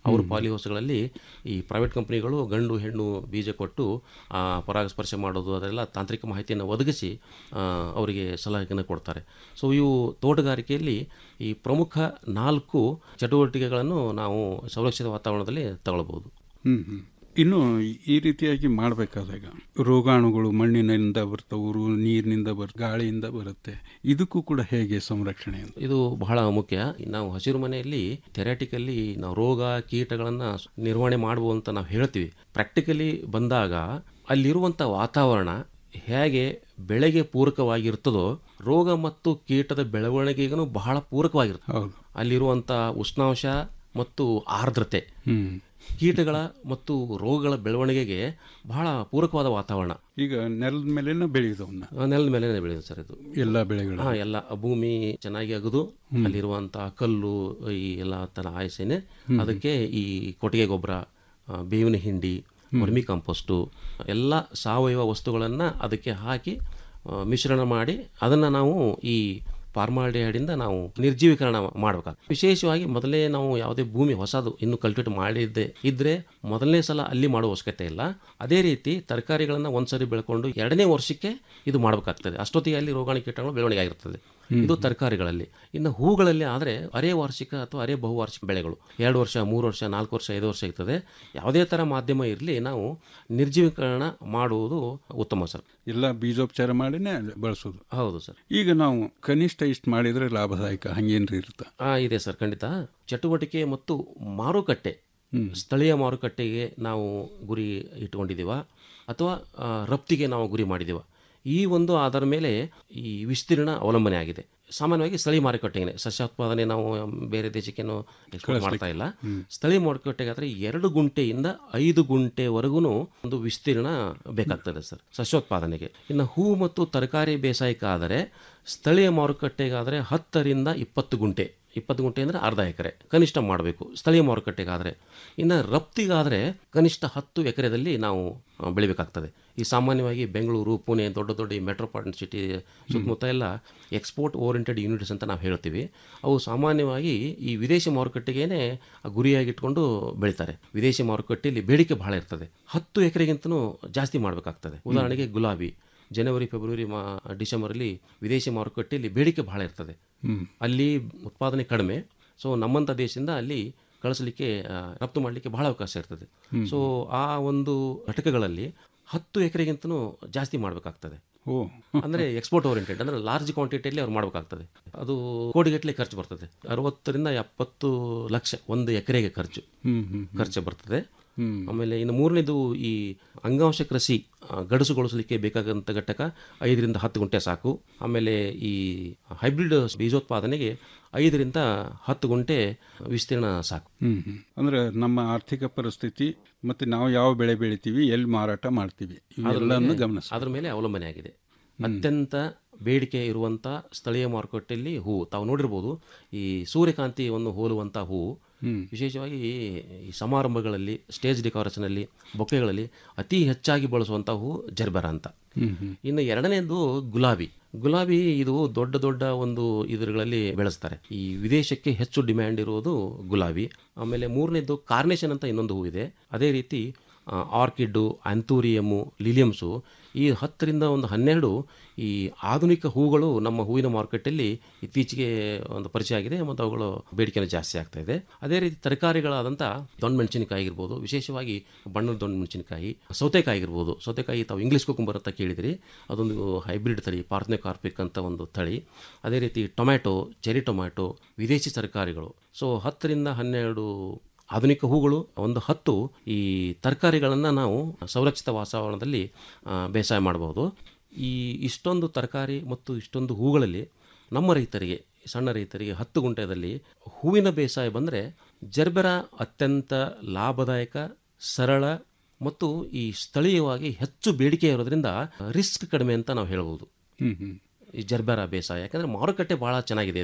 Speaker 13: ಅವ್ರ ಪಾಲಿಹೌಸ್ಗಳಲ್ಲಿ ಈ ಪ್ರೈವೇಟ್ ಕಂಪ್ನಿಗಳು ಗಂಡು ಹೆಣ್ಣು ಬೀಜ ಕೊಟ್ಟು ಆ, ಪರಾಗಸ್ಪರ್ಶ ಮಾಡೋದು ಅದೆಲ್ಲ ತಾಂತ್ರಿಕ ಮಾಹಿತಿಯನ್ನು ಒದಗಿಸಿ ಆ, ಅವರಿಗೆ ಸಲಹೆಯನ್ನು ಕೊಡ್ತಾರೆ ಸೊ ಇವು ತೋಟಗಾರಿಕೆಯಲ್ಲಿ ಈ ಪ್ರಮುಖ ನಾಲ್ಕು ಚಟುವಟಿಕೆಗಳನ್ನು ನಾವು ಸಂರಕ್ಷಿತ ವಾತಾವರಣದಲ್ಲಿ ತಗೊಳ್ಬೋದು
Speaker 12: ಹ್ಮ್ ಹ್ಮ್ ಇನ್ನು ಈ ರೀತಿಯಾಗಿ ಮಾಡಬೇಕಾದಾಗ ರೋಗಾಣುಗಳು ಮಣ್ಣಿನಿಂದ ಬರ್ತವು ರು- ನೀರಿನಿಂದ ಬರ್ ಗಾಳಿಯಿಂದ ಬರುತ್ತೆ ಇದಕ್ಕೂ ಕೂಡ ಹೇಗೆ ಸಂರಕ್ಷಣೆ ಅಂತ
Speaker 13: ಇದು ಬಹಳ ಮುಖ್ಯ ನಾವು ಹಸಿರು ಮನೆಯಲ್ಲಿ ಥೆರಾಟಿಕಲ್ಲಿ ನಾವು ರೋಗ ಕೀಟಗಳನ್ನು ನಿರ್ವಹಣೆ ಮಾಡ್ಬೋದು ಅಂತ ನಾವು ಹೇಳ್ತೀವಿ ಪ್ರಾಕ್ಟಿಕಲಿ ಬಂದಾಗ ಅಲ್ಲಿರುವಂಥ ವಾತಾವರಣ ಹೇಗೆ ಬೆಳೆಗೆ ಪೂರಕವಾಗಿರ್ತದೋ ರೋಗ ಮತ್ತು ಕೀಟದ ಬೆಳವಣಿಗೆಗೂ ಬಹಳ ಪೂರಕವಾಗಿರುತ್ತೆ
Speaker 12: ಹೌದು
Speaker 13: ಅಲ್ಲಿರುವಂಥ ಉಷ್ಣಾಂಶ ಮತ್ತು ಆರ್ದ್ರತೆ
Speaker 12: ಹ್ಮ್
Speaker 13: ಕೀಟಗಳ ಮತ್ತು ರೋಗಗಳ ಬೆಳವಣಿಗೆಗೆ ಬಹಳ ಪೂರಕವಾದ ವಾತಾವರಣ
Speaker 12: ಈಗ ನೆಲದ ಮೇಲೆನ ಬೆಳೆಯುದವನ್ನ
Speaker 13: ಆ, ನೆಲದ ಮೇಲೆ ಬೆಳೆಯುತ್ತೆ ಸರ್ ಇದು
Speaker 12: ಎಲ್ಲ ಬೆಳೆಗಳು
Speaker 13: ಹಾ ಎಲ್ಲ ಭೂಮಿ ಚೆನ್ನಾಗಿ ಅಗದು ಅಲ್ಲಿರುವಂತಹ ಕಲ್ಲು ಈ ಎಲ್ಲ ತರ ಆಯಸೇನೆ ಅದಕ್ಕೆ ಈ ಕೊಟ್ಟಿಗೆ ಗೊಬ್ಬರ ಆ, ಬೇವಿನ ಹಿಂಡಿ ವರ್ಮಿ ಕಾಂಪೋಸ್ಟು ಎಲ್ಲ ಸಾವಯವ ವಸ್ತುಗಳನ್ನು ಅದಕ್ಕೆ ಹಾಕಿ ಆ, ಮಿಶ್ರಣ ಮಾಡಿ ಅದನ್ನು ನಾವು ಈ ಫಾರ್ಮಾಲ್ಡಿಹೈಡಿಂದ ನಾವು ನಿರ್ಜೀವೀಕರಣ ಮಾಡಬೇಕಾಗ್ತದೆ ವಿಶೇಷವಾಗಿ ಮೊದಲೇ ನಾವು ಯಾವುದೇ ಭೂಮಿ ಹೊಸದು ಇನ್ನು ಕಲ್ಟಿವೇಟ್ ಮಾಡಿದ್ದೆ ಇದ್ರೆ ಮೊದಲನೇ ಸಲ ಅಲ್ಲಿ ಮಾಡುವ ಅವಶ್ಯಕತೆ ಇಲ್ಲ ಅದೇ ರೀತಿ ತರಕಾರಿಗಳನ್ನು ಒಂದ್ಸರಿ ಬೆಳ್ಕೊಂಡು ಎರಡನೇ ವರ್ಷಕ್ಕೆ ಇದು ಮಾಡಬೇಕಾಗ್ತದೆ ಅಷ್ಟೊತ್ತಿಗೆ ಅಲ್ಲಿ ರೋಗಾಣು ಕೀಟಗಳು ಬೆಳವಣಿಗೆ ಆಗಿರ್ತದೆ ಇದು ತರಕಾರಿಗಳಲ್ಲಿ ಇನ್ನು ಹೂಗಳಲ್ಲಿ ಆದರೆ ಅರೆ ವಾರ್ಷಿಕ ಅಥವಾ ಅರೆ ಬಹುವಾರ್ಷಿಕ ಬೆಳೆಗಳು ಎರಡು ವರ್ಷ ಮೂರು ವರ್ಷ ನಾಲ್ಕು ವರ್ಷ ಐದು ವರ್ಷ ಇರ್ತದೆ ಯಾವುದೇ ಥರ ಮಾಧ್ಯಮ ಇರಲಿ ನಾವು ನಿರ್ಜೀವೀಕರಣ ಮಾಡುವುದು ಉತ್ತಮ ಸರ್
Speaker 12: ಎಲ್ಲ ಬೀಜೋಪಚಾರ ಮಾಡಿನೇ ಬಳಸೋದು
Speaker 13: ಹೌದು ಸರ್
Speaker 12: ಈಗ ನಾವು ಕನಿಷ್ಠ ಇಷ್ಟು ಮಾಡಿದ್ರೆ ಲಾಭದಾಯಕ ಹಂಗೇನ್ರಿ ಇರುತ್ತೆ
Speaker 13: ಆ, ಇದೆ ಸರ್ ಖಂಡಿತ ಚಟುವಟಿಕೆ ಮತ್ತು ಮಾರುಕಟ್ಟೆ ಸ್ಥಳೀಯ ಮಾರುಕಟ್ಟೆಗೆ ನಾವು ಗುರಿ ಇಟ್ಕೊಂಡಿದ್ದೀವ ಅಥವಾ ಆ, ರಫ್ತಿಗೆ ನಾವು ಗುರಿ ಮಾಡಿದ್ದೀವ ಈ ಒಂದು ಆಧಾರ ಮೇಲೆ ಈ ವಿಸ್ತೀರ್ಣ ಅವಲಂಬನೆ ಆಗಿದೆ ಸಾಮಾನ್ಯವಾಗಿ ಸ್ಥಳೀಯ ಮಾರುಕಟ್ಟೆಗೆ ಸಸ್ಯೋತ್ಪಾದನೆ ನಾವು ಬೇರೆ ದೇಶಕ್ಕೇನು ಎಕ್ಸ್ಪೋರ್ಟ್ ಮಾಡ್ತಾ ಇಲ್ಲ ಸ್ಥಳೀಯ ಮಾರುಕಟ್ಟೆಗೆ ಆದರೆ ಎರಡು ಗುಂಟೆಯಿಂದ ಐದು ಗುಂಟೆವರೆಗೂ ಒಂದು ವಿಸ್ತೀರ್ಣ ಬೇಕಾಗ್ತದೆ ಸರ್ ಸಸ್ಯೋತ್ಪಾದನೆಗೆ ಇನ್ನು ಹೂ ಮತ್ತು ತರಕಾರಿ ಬೇಸಾಯಕ್ಕಾದರೆ ಸ್ಥಳೀಯ ಮಾರುಕಟ್ಟೆಗಾದರೆ ಹತ್ತರಿಂದ ಇಪ್ಪತ್ತು ಗುಂಟೆ ಇಪ್ಪತ್ತು ಗುಂಟೆ ಅಂದರೆ ಅರ್ಧ ಎಕರೆ ಕನಿಷ್ಠ ಮಾಡಬೇಕು ಸ್ಥಳೀಯ ಮಾರುಕಟ್ಟೆಗಾದರೆ ಇನ್ನು ರಫ್ತಿಗಾದರೆ ಕನಿಷ್ಠ ಹತ್ತು ಎಕರೆದಲ್ಲಿ ನಾವು ಆ, ಬೆಳಿಬೇಕಾಗ್ತದೆ ಈ ಸಾಮಾನ್ಯವಾಗಿ ಬೆಂಗಳೂರು ಪುಣೆ ದೊಡ್ಡ ದೊಡ್ಡ ಈ ಮೆಟ್ರೋಪಾಲಿಟನ್ ಸಿಟಿ ಸುತ್ತಮುತ್ತ ಎಲ್ಲ ಎಕ್ಸ್ಪೋರ್ಟ್ ಓರಿಯೆಂಟೆಡ್ ಯೂನಿಟ್ಸ್ ಅಂತ ನಾವು ಹೇಳ್ತೀವಿ ಅವು ಸಾಮಾನ್ಯವಾಗಿ ಈ ವಿದೇಶಿ ಮಾರುಕಟ್ಟೆಗೇನೆ ಗುರಿಯಾಗಿಟ್ಕೊಂಡು ಬೆಳಿತಾರೆ ವಿದೇಶಿ ಮಾರುಕಟ್ಟೆಯಲ್ಲಿ ಬೇಡಿಕೆ ಬಹಳ ಇರ್ತದೆ ಹತ್ತು ಎಕರೆಗಿಂತನೂ ಜಾಸ್ತಿ ಮಾಡಬೇಕಾಗ್ತದೆ ಉದಾಹರಣೆಗೆ ಗುಲಾಬಿ ಜನವರಿ ಫೆಬ್ರವರಿ ಮಾ ಡಿಸೆಂಬರಲ್ಲಿ ವಿದೇಶಿ ಮಾರುಕಟ್ಟೆಯಲ್ಲಿ ಬೇಡಿಕೆ ಬಹಳ ಇರ್ತದೆ ಅಲ್ಲಿ ಉತ್ಪಾದನೆ ಕಡಿಮೆ ಸೊ ನಮ್ಮಂಥ ದೇಶದಿಂದ ಅಲ್ಲಿ ಕಳಿಸಲಿಕ್ಕೆ ಆ, ರಫ್ತು ಮಾಡಲಿಕ್ಕೆ ಬಹಳ ಅವಕಾಶ ಇರ್ತದೆ ಸೊ ಆ ಒಂದು ಘಟಕಗಳಲ್ಲಿ ಹತ್ತು ಎಕರೆಗಿಂತನೂ ಜಾಸ್ತಿ ಮಾಡಬೇಕಾಗ್ತದೆ
Speaker 12: ಓ
Speaker 13: ಅಂದರೆ ಎಕ್ಸ್ಪೋರ್ಟ್ ಓರಿಯೆಂಟೆಡ್ ಅಂದರೆ ಲಾರ್ಜ್ ಕ್ವಾಂಟಿಟಿಯಲ್ಲಿ ಅವ್ರು ಮಾಡಬೇಕಾಗ್ತದೆ ಅದು ಕೋಟಿಗಟ್ಟಲೆ ಖರ್ಚು ಬರ್ತದೆ ಅರವತ್ತರಿಂದ ಎಪ್ಪತ್ತು ಲಕ್ಷ ಒಂದು ಎಕರೆಗೆ ಖರ್ಚು
Speaker 12: ಹ್ಮ್ ಹ್ಮ್
Speaker 13: ಖರ್ಚು ಬರ್ತದೆ
Speaker 12: ಹ್ಮ್.
Speaker 13: ಆಮೇಲೆ ಇನ್ನು ಮೂರನೇದು ಈ ಅಂಗಾಂಶ ಕೃಷಿ ಆ, ಗಡಸುಗೊಳಿಸಲಿಕ್ಕೆ ಬೇಕಾದಂಥ ಘಟಕ ಐದರಿಂದ ಹತ್ತು ಗುಂಟೆ ಸಾಕು ಆಮೇಲೆ ಈ ಹೈಬ್ರಿಡ್ ಬೀಜೋತ್ಪಾದನೆಗೆ ಐದರಿಂದ ಹತ್ತು ಗುಂಟೆ ವಿಸ್ತೀರ್ಣ ಸಾಕು
Speaker 12: ಹ್ಮ್ ಹ್ಮ್ ಅಂದ್ರೆ ನಮ್ಮ ಆರ್ಥಿಕ ಪರಿಸ್ಥಿತಿ ಮತ್ತೆ ನಾವು ಯಾವ ಬೆಳೆ ಬೆಳಿತೀವಿ ಎಲ್ಲಿ ಮಾರಾಟ ಮಾಡ್ತೀವಿ
Speaker 13: ಅದ್ರ
Speaker 12: ಇವೆಲ್ಲವನ್ನು
Speaker 13: ಮೇಲೆ-
Speaker 12: ಗಮನಿಸ
Speaker 13: ಅದ್ರ ಮೇಲೆ ಅವಲಂಬನೆ ಆಗಿದೆ ಅತ್ಯಂತ ಬೇಡಿಕೆ ಇರುವಂಥ ಸ್ಥಳೀಯ ಮಾರುಕಟ್ಟೆಯಲ್ಲಿ ಹೂವು ತಾವು ನೋಡಿರ್ಬೋದು ಈ ಸೂರ್ಯಕಾಂತಿಯನ್ನು ಹೋಲುವಂಥ ಹೂವು
Speaker 12: ಹ್ಮ್.
Speaker 13: ವಿಶೇಷವಾಗಿ ಈ ಸಮಾರಂಭಗಳಲ್ಲಿ ಸ್ಟೇಜ್ ಡೆಕೋರೇಷನಲ್ಲಿ ಬೊಕ್ಕೆಗಳಲ್ಲಿ ಅತಿ ಹೆಚ್ಚಾಗಿ ಬಳಸುವಂಥ ಹೂವು ಜರ್ಬರ ಅಂತ
Speaker 12: ಹ್ಮ್ ಹ್ಮ್
Speaker 13: ಇನ್ನು ಎರಡನೇದು ಗುಲಾಬಿ ಗುಲಾಬಿ ಇದು ದೊಡ್ಡ ದೊಡ್ಡ ಒಂದು ಇದರಲ್ಲಿ ಬೆಳೆಸ್ತಾರೆ ಈ ವಿದೇಶಕ್ಕೆ ಹೆಚ್ಚು ಡಿಮ್ಯಾಂಡ್ ಇರುವುದು ಗುಲಾಬಿ ಆಮೇಲೆ ಮೂರನೇದು ಕಾರ್ನೇಷನ್ ಅಂತ ಇನ್ನೊಂದು ಹೂ ಇದೆ ಅದೇ ರೀತಿ ಆ, ಆರ್ಕಿಡ್ಡು ಆಂಥೂರಿಯಮ್ಮು ಲಿಲಿಯಮ್ಸು ಈ ಹತ್ತರಿಂದ ಒಂದು ಹನ್ನೆರಡು ಈ ಆಧುನಿಕ ಹೂಗಳು ನಮ್ಮ ಹೂವಿನ ಮಾರುಕಟ್ಟೆಯಲ್ಲಿ ಇತ್ತೀಚೆಗೆ ಒಂದು ಪರಿಚಯ ಆಗಿದೆ ಮತ್ತು ಅವುಗಳು ಬೇಡಿಕೆನೂ ಜಾಸ್ತಿ ಆಗ್ತಾ ಇದೆ ಅದೇ ರೀತಿ ತರಕಾರಿಗಳಾದಂಥ ದೊಣ್ಣ ಮೆಣಸಿನಕಾಯಿ ಆಗಿರ್ಬೋದು ವಿಶೇಷವಾಗಿ ಬಣ್ಣದ ದೊಣ್ಣ ಮೆಣಸಿನಕಾಯಿ ಸೌತೆಕಾಯಿ ಆಗಿರ್ಬೋದು ಸೌತೆಕಾಯಿ ತಾವು ಇಂಗ್ಲೀಷ್ ಕುಕುಂಬರ್ ಅಂತ ಕೇಳಿದಿರಿ ಅದೊಂದು ಹೈಬ್ರಿಡ್ ತಳಿ ಪಾರ್ತ್ನೆ ಕಾರ್ಪಿಕ್ ಅಂತ ಒಂದು ತಳಿ ಅದೇ ರೀತಿ ಟೊಮ್ಯಾಟೊ ಚೆರಿ ಟೊಮ್ಯಾಟೊ ವಿದೇಶಿ ತರಕಾರಿಗಳು ಸೊ ಹತ್ತರಿಂದ ಹನ್ನೆರಡು ಆಧುನಿಕ ಹೂಗಳು ಒಂದು ಹತ್ತು ಈ ತರಕಾರಿಗಳನ್ನು ನಾವು ಸಂರಕ್ಷಿತ ವಾತಾವರಣದಲ್ಲಿ ಆ, ಬೇಸಾಯ ಮಾಡಬಹುದು ಈ ಇಷ್ಟೊಂದು ತರಕಾರಿ ಮತ್ತು ಇಷ್ಟೊಂದು ಹೂಗಳಲ್ಲಿ ನಮ್ಮ ರೈತರಿಗೆ ಸಣ್ಣ ರೈತರಿಗೆ ಹತ್ತು ಗುಂಟೆದಲ್ಲಿ ಹೂವಿನ ಬೇಸಾಯ ಬಂದರೆ ಜರ್ಬೆರ ಅತ್ಯಂತ ಲಾಭದಾಯಕ ಸರಳ ಮತ್ತು ಈ ಸ್ಥಳೀಯವಾಗಿ ಹೆಚ್ಚು ಬೇಡಿಕೆ ಇರೋದ್ರಿಂದ ರಿಸ್ಕ್ ಕಡಿಮೆ ಅಂತ ನಾವು ಹೇಳ್ಬೋದು
Speaker 12: ಹ್ಮ್ ಹ್ಮ್
Speaker 13: ಈ ಜರ್ಬೆರ ಬೇಸಾಯ ಯಾಕಂದರೆ ಮಾರುಕಟ್ಟೆ ಭಾಳ ಚೆನ್ನಾಗಿದೆ ಇದಕ್ಕೆ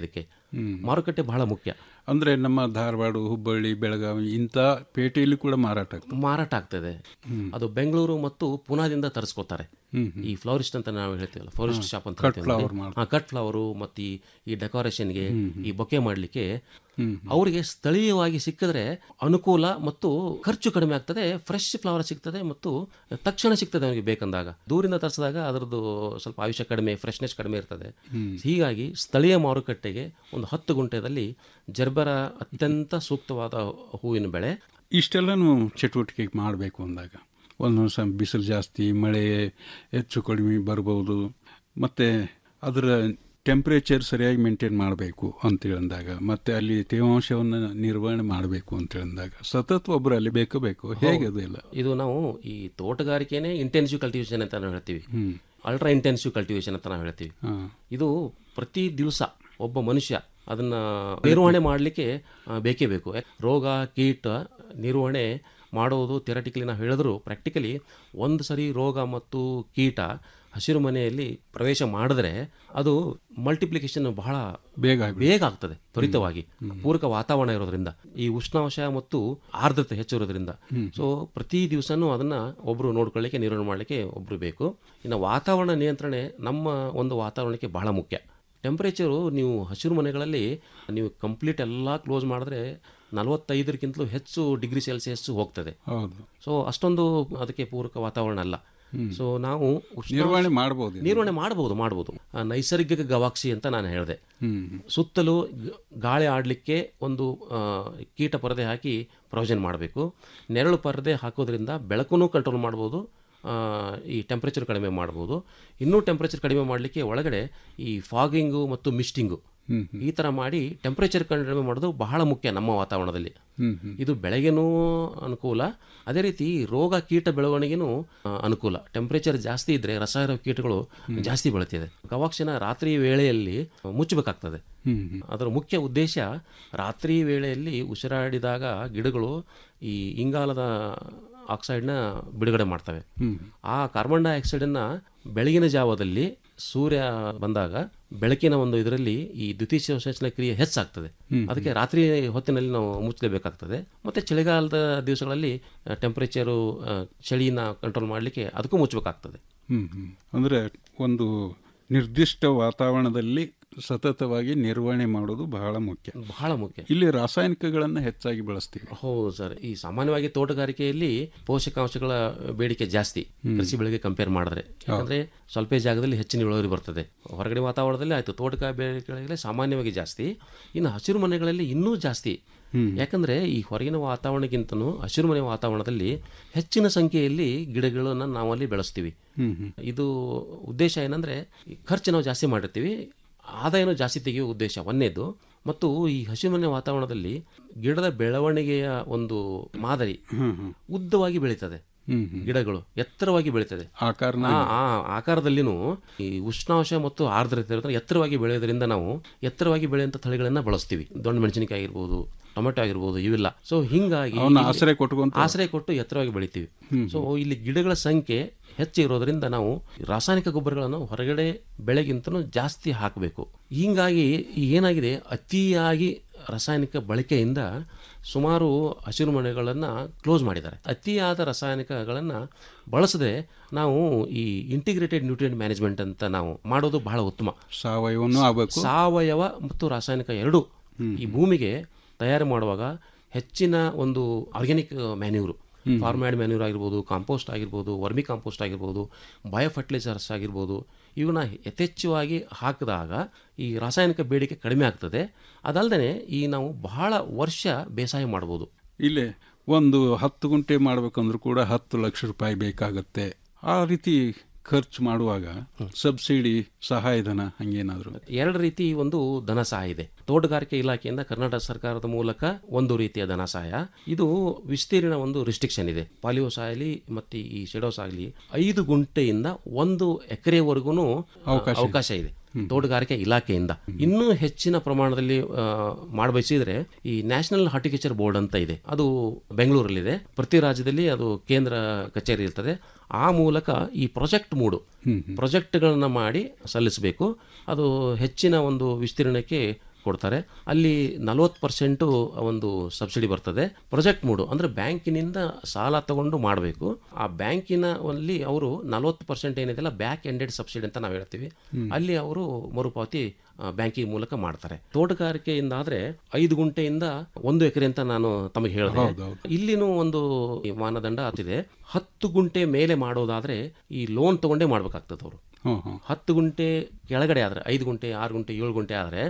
Speaker 12: ಹ್ಮ್.
Speaker 13: ಮಾರುಕಟ್ಟೆ ಬಹಳ ಮುಖ್ಯ
Speaker 12: ಅಂದ್ರೆ ನಮ್ಮ ಧಾರವಾಡ ಹುಬ್ಬಳ್ಳಿ ಬೆಳಗಾವಿ ಇಂಥ ಪೇಟೆಯಲ್ಲಿ ಕೂಡ ಮಾರಾಟ ಆಗ್ತದೆ
Speaker 13: ಮಾರಾಟ ಆಗ್ತದೆ ಅದು ಬೆಂಗಳೂರು ಮತ್ತು ಪುನಾದಿಂದ ತರಿಸ್ಕೋತಾರೆ
Speaker 12: ಹ್ಮ್, ಹ್ಮ್.
Speaker 13: ಈ ಫ್ಲವರಿಸ್ಟ್ ಅಂತ ನಾವು ಹೇಳ್ತೀವಲ್ಲ ಫ್ಲವರಿಸ್ಟ್
Speaker 12: ಹಾ,
Speaker 13: ಶಾಪ್ ಅಂತ
Speaker 12: cut
Speaker 13: ಹೇಳ್ತೀವಿ ನೋಡಿ.
Speaker 12: flower ಮಾಡ್ತಾರೆ.
Speaker 13: ಹಾ, ಕಟ್ ಫ್ಲವರು ಮತ್ತು ಈ- ಈ ಡೆಕೋರೇಷನ್ಗೆ
Speaker 12: ಹ್ಮ್,
Speaker 13: ಈ ಬೊಕ್ಕೆ ಮಾಡಲಿಕ್ಕೆ
Speaker 12: ಹ್ಮ್,
Speaker 13: ಅವರಿಗೆ ಸ್ಥಳೀಯವಾಗಿ ಸಿಕ್ಕಿದ್ರೆ ಅನುಕೂಲ ಮತ್ತು ಖರ್ಚು ಕಡಿಮೆ ಆಗ್ತದೆ ಫ್ರೆಶ್ ಫ್ಲವರ್ ಸಿಗ್ತದೆ ಮತ್ತು ತಕ್ಷಣ ಸಿಗ್ತದೆ ಅವರಿಗೆ ಬೇಕಂದಾಗ ದೂರಿಂದ ತರಿಸಿದಾಗ ಅದರದ್ದು ಸ್ವಲ್ಪ ಆಯುಷ್ಯ ಕಡಿಮೆ ಫ್ರೆಶ್ನೆಸ್ ಕಡಿಮೆ ಇರ್ತದೆ
Speaker 12: ಹ್ಮ್.
Speaker 13: ಹೀಗಾಗಿ ಸ್ಥಳೀಯ ಮಾರುಕಟ್ಟೆಗೆ ಒಂದು ಹತ್ತು ಗುಂಟೆದಲ್ಲಿ ಜರ್ಬರ ಅತ್ಯಂತ ಸೂಕ್ತವಾದ ಹೂವಿನ ಬೆಳೆ
Speaker 12: ಇಷ್ಟೆಲ್ಲನೂ ಚಟುವಟಿಕೆ ಮಾಡಬೇಕು ಅಂದಾಗ ಒಂದೊಂದು ಸಲ ಬಿಸಿಲು ಜಾಸ್ತಿ ಮಳೆ ಹೆಚ್ಚು ಕಡಿಮೆ ಬರ್ಬೋದು ಮತ್ತು ಅದರ ಟೆಂಪ್ರೇಚರ್ ಸರಿಯಾಗಿ ಮೇಂಟೈನ್ ಮಾಡಬೇಕು ಅಂತೇಳಿದಾಗ ಮತ್ತು ಅಲ್ಲಿ ತೇವಾಂಶವನ್ನು ನಿರ್ವಹಣೆ ಮಾಡಬೇಕು ಅಂತೇಳಿದಾಗ ಸತತ ಒಬ್ಬರು ಅಲ್ಲಿ ಬೇಕು ಬೇಕು ಹೇಗೆ ಅದೆಲ್ಲ
Speaker 13: ಇದು ನಾವು ಈ ತೋಟಗಾರಿಕೆನೇ ಇಂಟೆನ್ಸಿವ್ ಕಲ್ಟಿವೇಶನ್ ಅಂತ ನಾವು ಹೇಳ್ತೀವಿ
Speaker 12: ಹ್ಮ್.
Speaker 13: ಅಲ್ಟ್ರಾ ಇಂಟೆನ್ಸಿವ್ ಕಲ್ಟಿವೇಶನ್ ಅಂತ ನಾವು ಹೇಳ್ತೀವಿ
Speaker 12: ಹಾ.
Speaker 13: ಇದು ಪ್ರತಿ ದಿವಸ ಒಬ್ಬ ಮನುಷ್ಯ ಅದನ್ನ ನಿರ್ವಹಣೆ ಮಾಡಲಿಕ್ಕೆ ಬೇಕೇ ಬೇಕು ಯಾಕ್- ರೋಗ ಕೀಟ ನಿರ್ವಹಣೆ ಮಾಡುವುದು ಥೆರಟಿಕಲಿ ನಾವು ಹೇಳಿದ್ರು ಪ್ರಾಕ್ಟಿಕಲಿ ಒಂದು ಸರಿ ರೋಗ ಮತ್ತು ಕೀಟ ಹಸಿರು ಮನೆಯಲ್ಲಿ ಪ್ರವೇಶ ಮಾಡಿದ್ರೆ ಅದು ಮಲ್ಟಿಪ್ಲಿಕೇಶನ್ ಬಹಳ
Speaker 12: ಬೇಗ
Speaker 13: ಬೇಗ ಆಗ್ತದೆ ತ್ವರಿತವಾಗಿ ಪೂರಕ ವಾತಾವರಣ ಇರೋದ್ರಿಂದ ಈ ಉಷ್ಣಾಂಶ ಮತ್ತು ಆರ್ದ್ರತೆ ಹೆಚ್ಚು ಇರೋದ್ರಿಂದ
Speaker 12: ಹ್ಮ್.
Speaker 13: ಸೊ ಪ್ರತಿ ದಿವಸನೂ ಅದನ್ನ ಒಬ್ರು ನೋಡ್ಕೊಳ್ಳಿಕ್ಕೆ ನಿರ್ವಹಣೆ ಮಾಡಲಿಕ್ಕೆ ಒಬ್ರು ಬೇಕು ಇನ್ನು ವಾತಾವರಣ ನಿಯಂತ್ರಣೆ ನಮ್ಮ ಒಂದು ವಾತಾವರಣಕ್ಕೆ ಬಹಳ ಮುಖ್ಯ ಟೆಂಪ್ರೇಚರು ನೀವು ಹಸಿರು ಮನೆಗಳಲ್ಲಿ ನೀವು ಕಂಪ್ಲೀಟ್ ಎಲ್ಲ ಕ್ಲೋಸ್ ಮಾಡಿದ್ರೆ ನಲವತ್ತೈದಕ್ಕಿಂತಲೂ ಹೆಚ್ಚು ಡಿಗ್ರಿ ಸೆಲ್ಸಿಯಸ್ ಹೋಗ್ತದೆ
Speaker 12: ಹೌದು
Speaker 13: ಸೊ ಅಷ್ಟೊಂದು ಅದಕ್ಕೆ ಪೂರಕ ವಾತಾವರಣ ಅಲ್ಲ
Speaker 12: ಹ್ಮ್.
Speaker 13: ಸೊ ನಾವು ಉಷ್ಣ-
Speaker 12: ನಿರ್ವಹಣೆ ಮಾಡ್ಬೋದು ಇದನ್ನ.
Speaker 13: ನಿರ್ವಹಣೆ ಮಾಡಬಹುದು ಮಾಡಬಹುದು ಆ, ನೈಸರ್ಗಿಕ ಗವಾಕ್ಷಿ ಅಂತ ನಾನು ಹೇಳಿದೆ
Speaker 12: ಹ್ಮ್.
Speaker 13: ಸುತ್ತಲೂ ಗ- ಗಾಳಿ ಆಡಲಿಕ್ಕೆ ಒಂದು ಆ, ಕೀಟ ಪರದೆ ಹಾಕಿ ಪ್ರೊವಿಷನ್ ಮಾಡಬೇಕು ನೆರಳು ಪರದೆ ಹಾಕೋದ್ರಿಂದ ಬೆಳಕನ್ನು ಕಂಟ್ರೋಲ್ ಮಾಡ್ಬೋದು ಆ, ಈ ಟೆಂಪ್ರೇಚರ್ ಕಡಿಮೆ ಮಾಡ್ಬೋದು ಇನ್ನೂ ಟೆಂಪ್ರೇಚರ್ ಕಡಿಮೆ ಮಾಡಲಿಕ್ಕೆ ಒಳಗಡೆ ಈ ಫಾಗಿಂಗು ಮತ್ತು ಮಿಸ್ಟಿಂಗು
Speaker 12: ಹ್ಮ್,
Speaker 13: ಈ ಥರ ಮಾಡಿ ಟೆಂಪ್ರೇಚರ್ ಕಡಿಮೆ ಮಾಡೋದು ಬಹಳ ಮುಖ್ಯ ನಮ್ಮ ವಾತಾವರಣದಲ್ಲಿ
Speaker 12: ಹ್ಮ್, ಹ್ಮ್.
Speaker 13: ಇದು ಬೆಳೆಗೆನೂ ಅನುಕೂಲ ಅದೇ ರೀತಿ ರೋಗ ಕೀಟ ಬೆಳವಣಿಗೆನೂ ಆ, ಅನುಕೂಲ ಟೆಂಪ್ರೇಚರ್ ಜಾಸ್ತಿ ಇದ್ರೆ ರಸಾಯನ ಕೀಟಗಳು ಜಾಸ್ತಿ ಬೆಳೆತಿದೆ ಗವಾಕ್ಷಿನ ರಾತ್ರಿ ವೇಳೆಯಲ್ಲಿ ಮುಚ್ಚಬೇಕಾಗ್ತದೆ
Speaker 12: ಹ್ಮ್, ಹ್ಮ್.
Speaker 13: ಅದರ ಮುಖ್ಯ ಉದ್ದೇಶ ರಾತ್ರಿ ವೇಳೆಯಲ್ಲಿ ಉಸಿರಾಡಿದಾಗ ಗಿಡಗಳು ಈ ಇಂಗಾಲದ ಆಕ್ಸೈಡ್ನ ಬಿಡುಗಡೆ ಮಾಡ್ತವೆ
Speaker 12: ಹ್ಮ್.
Speaker 13: ಆ ಕಾರ್ಬನ್ ಡೈಆಕ್ಸೈಡನ್ನು ಬೆಳಗಿನ ಜಾವದಲ್ಲಿ ಸೂರ್ಯ ಬಂದಾಗ ಬೆಳಕಿನ ಒಂದು ಇದರಲ್ಲಿ ಈ ದ್ವಿತೀಯ ಸಂಶ್ಲೇಷಣೆ ಕ್ರಿಯೆ ಹೆಚ್ಚಾಗ್ತದೆ
Speaker 12: ಹ್ಮ್.
Speaker 13: ಅದಕ್ಕೆ ರಾತ್ರಿ ಹೊತ್ತಿನಲ್ಲಿ ನಾವು ಮುಚ್ಚಲೇಬೇಕಾಗ್ತದೆ ಮತ್ತು ಚಳಿಗಾಲದ ದಿವಸಗಳಲ್ಲಿ ಟೆಂಪ್ರೇಚರು ಚಳಿನ ಕಂಟ್ರೋಲ್ ಮಾಡಲಿಕ್ಕೆ ಅದಕ್ಕೂ ಮುಚ್ಚಬೇಕಾಗ್ತದೆ
Speaker 12: ಹ್ಮ್ ಹ್ಮ್. ಅಂದ್ರೆ ಒಂದು ನಿರ್ದಿಷ್ಟ ವಾತಾವರಣದಲ್ಲಿ ಸತತವಾಗಿ ನಿರ್ವಹಣೆ ಮಾಡೋದು ಬಹಳ ಮುಖ್ಯ
Speaker 13: ಬಹಳ ಮುಖ್ಯ
Speaker 12: ಇಲ್ಲಿ ರಾಸಾಯನಿಕಗಳನ್ನು ಹೆಚ್ಚಾಗಿ ಬಳಸ್ತೀವಿ
Speaker 13: ಹೌದು ಸರ್ ಈ ಸಾಮಾನ್ಯವಾಗಿ ತೋಟಗಾರಿಕೆಯಲ್ಲಿ ಪೋಷಕಾಂಶಗಳ ಬೇಡಿಕೆ ಜಾಸ್ತಿ
Speaker 12: ಹ್ಮ್.
Speaker 13: ಕೃಷಿ ಬೆಳೆಗೆ ಕಂಪೇರ್ ಮಾಡಿದ್ರೆ ಯಾಕಂದ್ರೆ ಸ್ವಲ್ಪ ಜಾಗದಲ್ಲಿ ಹೆಚ್ಚಿನ ಇಳುವರಿ ಬರ್ತದೆ ಹೊರಗಡೆ ವಾತಾವರಣದಲ್ಲಿ ಆಯ್ತು ತೋಟಗಾರಿಕೆ ಬೆಳೆಗಳಿಗೆ ಸಾಮಾನ್ಯವಾಗಿ ಜಾಸ್ತಿ ಇನ್ನು ಹಸಿರು ಮನೆಗಳಲ್ಲಿ ಇನ್ನೂ ಜಾಸ್ತಿ
Speaker 12: ಹ್ಮ್.
Speaker 13: ಯಾಕಂದ್ರೆ ಈ ಹೊರಗಿನ ವಾತಾವರಣಕ್ಕಿಂತನೂ ಹಸಿರು ಮನೆ ವಾತಾವರಣದಲ್ಲಿ ಹೆಚ್ಚಿನ ಸಂಖ್ಯೆಯಲ್ಲಿ ಗಿಡಗಳನ್ನು ನಾವಲ್ಲಿ ಬೆಳೆಸ್ತೀವಿ
Speaker 12: ಹ್ಮ್ ಹ್ಮ್.
Speaker 13: ಇದು ಉದ್ದೇಶ ಏನಂದ್ರೆ ಈ ಖರ್ಚು ನಾವು ಜಾಸ್ತಿ ಮಾಡಿರ್ತೀವಿ ಆದಾಯನೂ ಜಾಸ್ತಿ ತೆಗೆಯುವ ಉದ್ದೇಶ ಒಂದೇದು ಮತ್ತು ಈ ಹಸಿರುಮನೆ ವಾತಾವರಣದಲ್ಲಿ ಗಿಡದ ಬೆಳವಣಿಗೆಯ ಒಂದು ಮಾದರಿ
Speaker 12: ಹ್ಮ್ ಹ್ಮ್.
Speaker 13: ಉದ್ದವಾಗಿ ಬೆಳೀತದೆ
Speaker 12: ಹ್ಮ್ ಹ್ಮ್.
Speaker 13: ಗಿಡಗಳು ಎತ್ತರವಾಗಿ ಬೆಳೀತದೆ
Speaker 12: ಆಕಾರನ
Speaker 13: ಆ ಆ ಆಕಾರದಲ್ಲಿನೂ ಈ ಉಷ್ಣಾಂಶ ಮತ್ತು ಆರ್ದ್ರತೆ ಇರೋದ್ರಿಂದ ಎತ್ತರವಾಗಿ ಬೆಳೆಯೋದ್ರಿಂದ ನಾವು ಎತ್ತರವಾಗಿ ಬೆಳೆಯುವಂಥ ತಳಿಗಳನ್ನ ಬಳಸ್ತೀವಿ ದೊಡ್ಡ ಮೆಣಸಿನಕಾಯಿ ಆಗಿರ್ಬೋದು ಟೊಮೆಟೊ ಆಗಿರ್ಬೋದು ಇವೆಲ್ಲ ಸೊ ಹಿಂಗಾಗಿ
Speaker 12: ಅವನ್ನ
Speaker 13: ಇಲ್ಲಿ-
Speaker 12: ಆಶ್ರಯ ಕೊಟ್ಕೊಂತ-
Speaker 13: ಆಶ್ರಯ ಕೊಟ್ಟು ಎತ್ತರವಾಗಿ ಬೆಳಿತೀವಿ
Speaker 12: ಹ್ಮ್.
Speaker 13: ಸೊ ಇಲ್ಲಿ ಗಿಡಗಳ ಸಂಖ್ಯೆ ಹೆಚ್ಚು ಇರೋದ್ರಿಂದ ನಾವು ರಾಸಾಯನಿಕ ಗೊಬ್ಬರಗಳನ್ನು ಹೊರಗಡೆ ಬೆಳೆಗಿಂತನೂ ಜಾಸ್ತಿ ಹಾಕಬೇಕು ಹಿಂಗಾಗಿ ಏನಾಗಿದೆ ಅತಿಯಾಗಿ ರಾಸಾಯನಿಕ ಬಳಕೆಯಿಂದ ಸುಮಾರು ಹಸಿರು ಮನೆಗಳನ್ನು ಕ್ಲೋಸ್ ಮಾಡಿದ್ದಾರೆ ಅತಿಯಾದ ರಾಸಾಯನಿಕಗಳನ್ನು ಬಳಸದೆ ನಾವು ಈ ಇಂಟಿಗ್ರೇಟೆಡ್ ನ್ಯೂಟ್ರಿಯೆಂಟ್ ಮ್ಯಾನೇಜ್ಮೆಂಟ್ ಅಂತ ನಾವು ಮಾಡೋದು ಬಹಳ ಉತ್ತಮ
Speaker 12: ಸಾವಯವನ್ನೂ ಆಗಬೇಕು
Speaker 13: ಸಾವಯವ ಮತ್ತು ರಾಸಾಯನಿಕ ಎರಡೂ ಈ ಭೂಮಿಗೆ ತಯಾರು ಮಾಡುವಾಗ ಹೆಚ್ಚಿನ ಒಂದು organic manure
Speaker 12: hmm.
Speaker 13: Farmyard manure ಆಗಿರ್ಬೋದು ಕಾಂಪೋಸ್ಟ್ ಆಗಿರ್ಬೋದು ವರ್ಮಿ ಕಾಂಪೋಸ್ಟ್ ಆಗಿರ್ಬೋದು ಬಯೋ ಫರ್ಟಿಲೈಸರ್ಸ್ ಆಗಿರ್ಬೋದು ಇವನ್ನ ಯಥೇಚ್ಛವಾಗಿ ಹಾಕಿದಾಗ ಈ ರಾಸಾಯನಿಕ ಬೇಡಿಕೆ ಕಡಿಮೆ ಆಗ್ತದೆ ಅದಲ್ಲದೆ ಈ ನಾವು ಬಹಳ ವರ್ಷ ಬೇಸಾಯ ಮಾಡ್ಬೋದು
Speaker 12: ಇಲ್ಲೇ ಒಂದು ಹತ್ತು ಗುಂಟೆ ಮಾಡ್ಬೇಕಂದ್ರೂ ಕೂಡ ಹತ್ತು ಲಕ್ಷ ರೂಪಾಯಿ ಬೇಕಾಗತ್ತೆ ಆ ರೀತಿ ಖರ್ಚು ಮಾಡುವಾಗ ಸಬ್ಸಿಡಿ ಸಹಾಯಧನ ಹಂಗೇನಾದ್ರು
Speaker 13: ಎರಡು ರೀತಿ ಒಂದು ಧನ ಸಹಾಯ ಇದೆ ತೋಟಗಾರಿಕೆ ಇಲಾಖೆಯಿಂದ ಕರ್ನಾಟಕ ಸರ್ಕಾರದ ಮೂಲಕ ಒಂದು ರೀತಿಯ ಧನ ಸಹಾಯ ಇದು ವಿಸ್ತೀರ್ಣ ಒಂದು ರಿಸ್ಟ್ರಿಕ್ಷನ್ ಇದೆ ಪಾಲಿಯೋಸ್ ಆಗಲಿ ಮತ್ತೆ ಈ ಶೆಡೋಸ್ ಆಗಲಿ ಐದು ಗುಂಟೆಯಿಂದ ಒಂದು ಎಕರೆವರೆಗೂ
Speaker 12: ಅವಕಾಶ ಇದೆ.
Speaker 13: ಅವಕಾಶ ಇದೆ ತೋಟಗಾರಿಕೆ ಇಲಾಖೆಯಿಂದ ಇನ್ನೂ ಹೆಚ್ಚಿನ ಪ್ರಮಾಣದಲ್ಲಿ ಆ, ಮಾಡಬಯಸಿದ್ರೆ ಈ ನ್ಯಾಷನಲ್ ಹಾರ್ಟಿಕಲ್ಚರ್ ಬೋರ್ಡ್ ಅಂತ ಇದೆ ಅದು ಬೆಂಗಳೂರಲ್ಲಿದೆ ಪ್ರತಿ ರಾಜ್ಯದಲ್ಲಿ ಅದು ಕೇಂದ್ರ ಕಚೇರಿ ಇರ್ತದೆ ಆ ಮೂಲಕ ಈ ಪ್ರಾಜೆಕ್ಟ್ ಮೂಡು
Speaker 12: ಹ್ಮ್
Speaker 13: ಪ್ರಾಜೆಕ್ಟ್ಗಳನ್ನ ಮಾಡಿ ಸಲ್ಲಿಸಬೇಕು ಅದು ಹೆಚ್ಚಿನ ಒಂದು ವಿಸ್ತೀರ್ಣಕ್ಕೆ ಕೊಡ್ತಾರೆ ಅಲ್ಲಿ ನಲವತ್ತು ಪರ್ಸೆಂಟು ಒಂದು ಸಬ್ಸಿಡಿ ಬರ್ತದೆ ಪ್ರಾಜೆಕ್ಟ್ ಮೂಡು ಅಂದರೆ ಬ್ಯಾಂಕಿನಿಂದ ಸಾಲ ತಗೊಂಡು ಮಾಡಬೇಕು ಆ ಬ್ಯಾಂಕಿನ ಅಲ್ಲಿ ಅವರು ನಲವತ್ತು ಪರ್ಸೆಂಟ್ ಏನಿದೆಲ್ಲ ಬ್ಯಾಕ್ ಎಂಡೆಡ್ ಸಬ್ಸಿಡಿ ಅಂತ ನಾವು ಹೇಳ್ತೀವಿ
Speaker 12: ಹ್ಮ್.
Speaker 13: ಅಲ್ಲಿ ಅವರು ಮರುಪಾವತಿ ಬ್ಯಾಂಕಿಂಗ್ ಮೂಲಕ ಮಾಡ್ತಾರೆ ತೋಟಗಾರಿಕೆಯಿಂದ ಆದ್ರೆ ಐದು ಗುಂಟೆಯಿಂದ ಒಂದು ಎಕರೆ ಅಂತ ನಾನು ತಮಗೆ ಹೇಳಿದೆ
Speaker 12: ಹೌದು, ಹೌದು.
Speaker 13: ಇಲ್ಲಿನೂ ಒಂದು ಮಾನದಂಡ ಆತಿದೆ ಹತ್ತು ಗುಂಟೆ ಮೇಲೆ ಮಾಡೋದಾದ್ರೆ ಈ ಲೋನ್ ತಗೊಂಡೇ ಮಾಡ್ಬೇಕಾಗ್ತದೆ ಅವರು
Speaker 12: ಹ್ಮ್, ಹ್ಮ್.
Speaker 13: ಹತ್ತು ಗುಂಟೆ ಕೆಳಗಡೆ ಆದರೆ ಐದು ಗುಂಟೆ ಆರು ಗುಂಟೆ ಏಳು ಗುಂಟೆ ಆದರೆ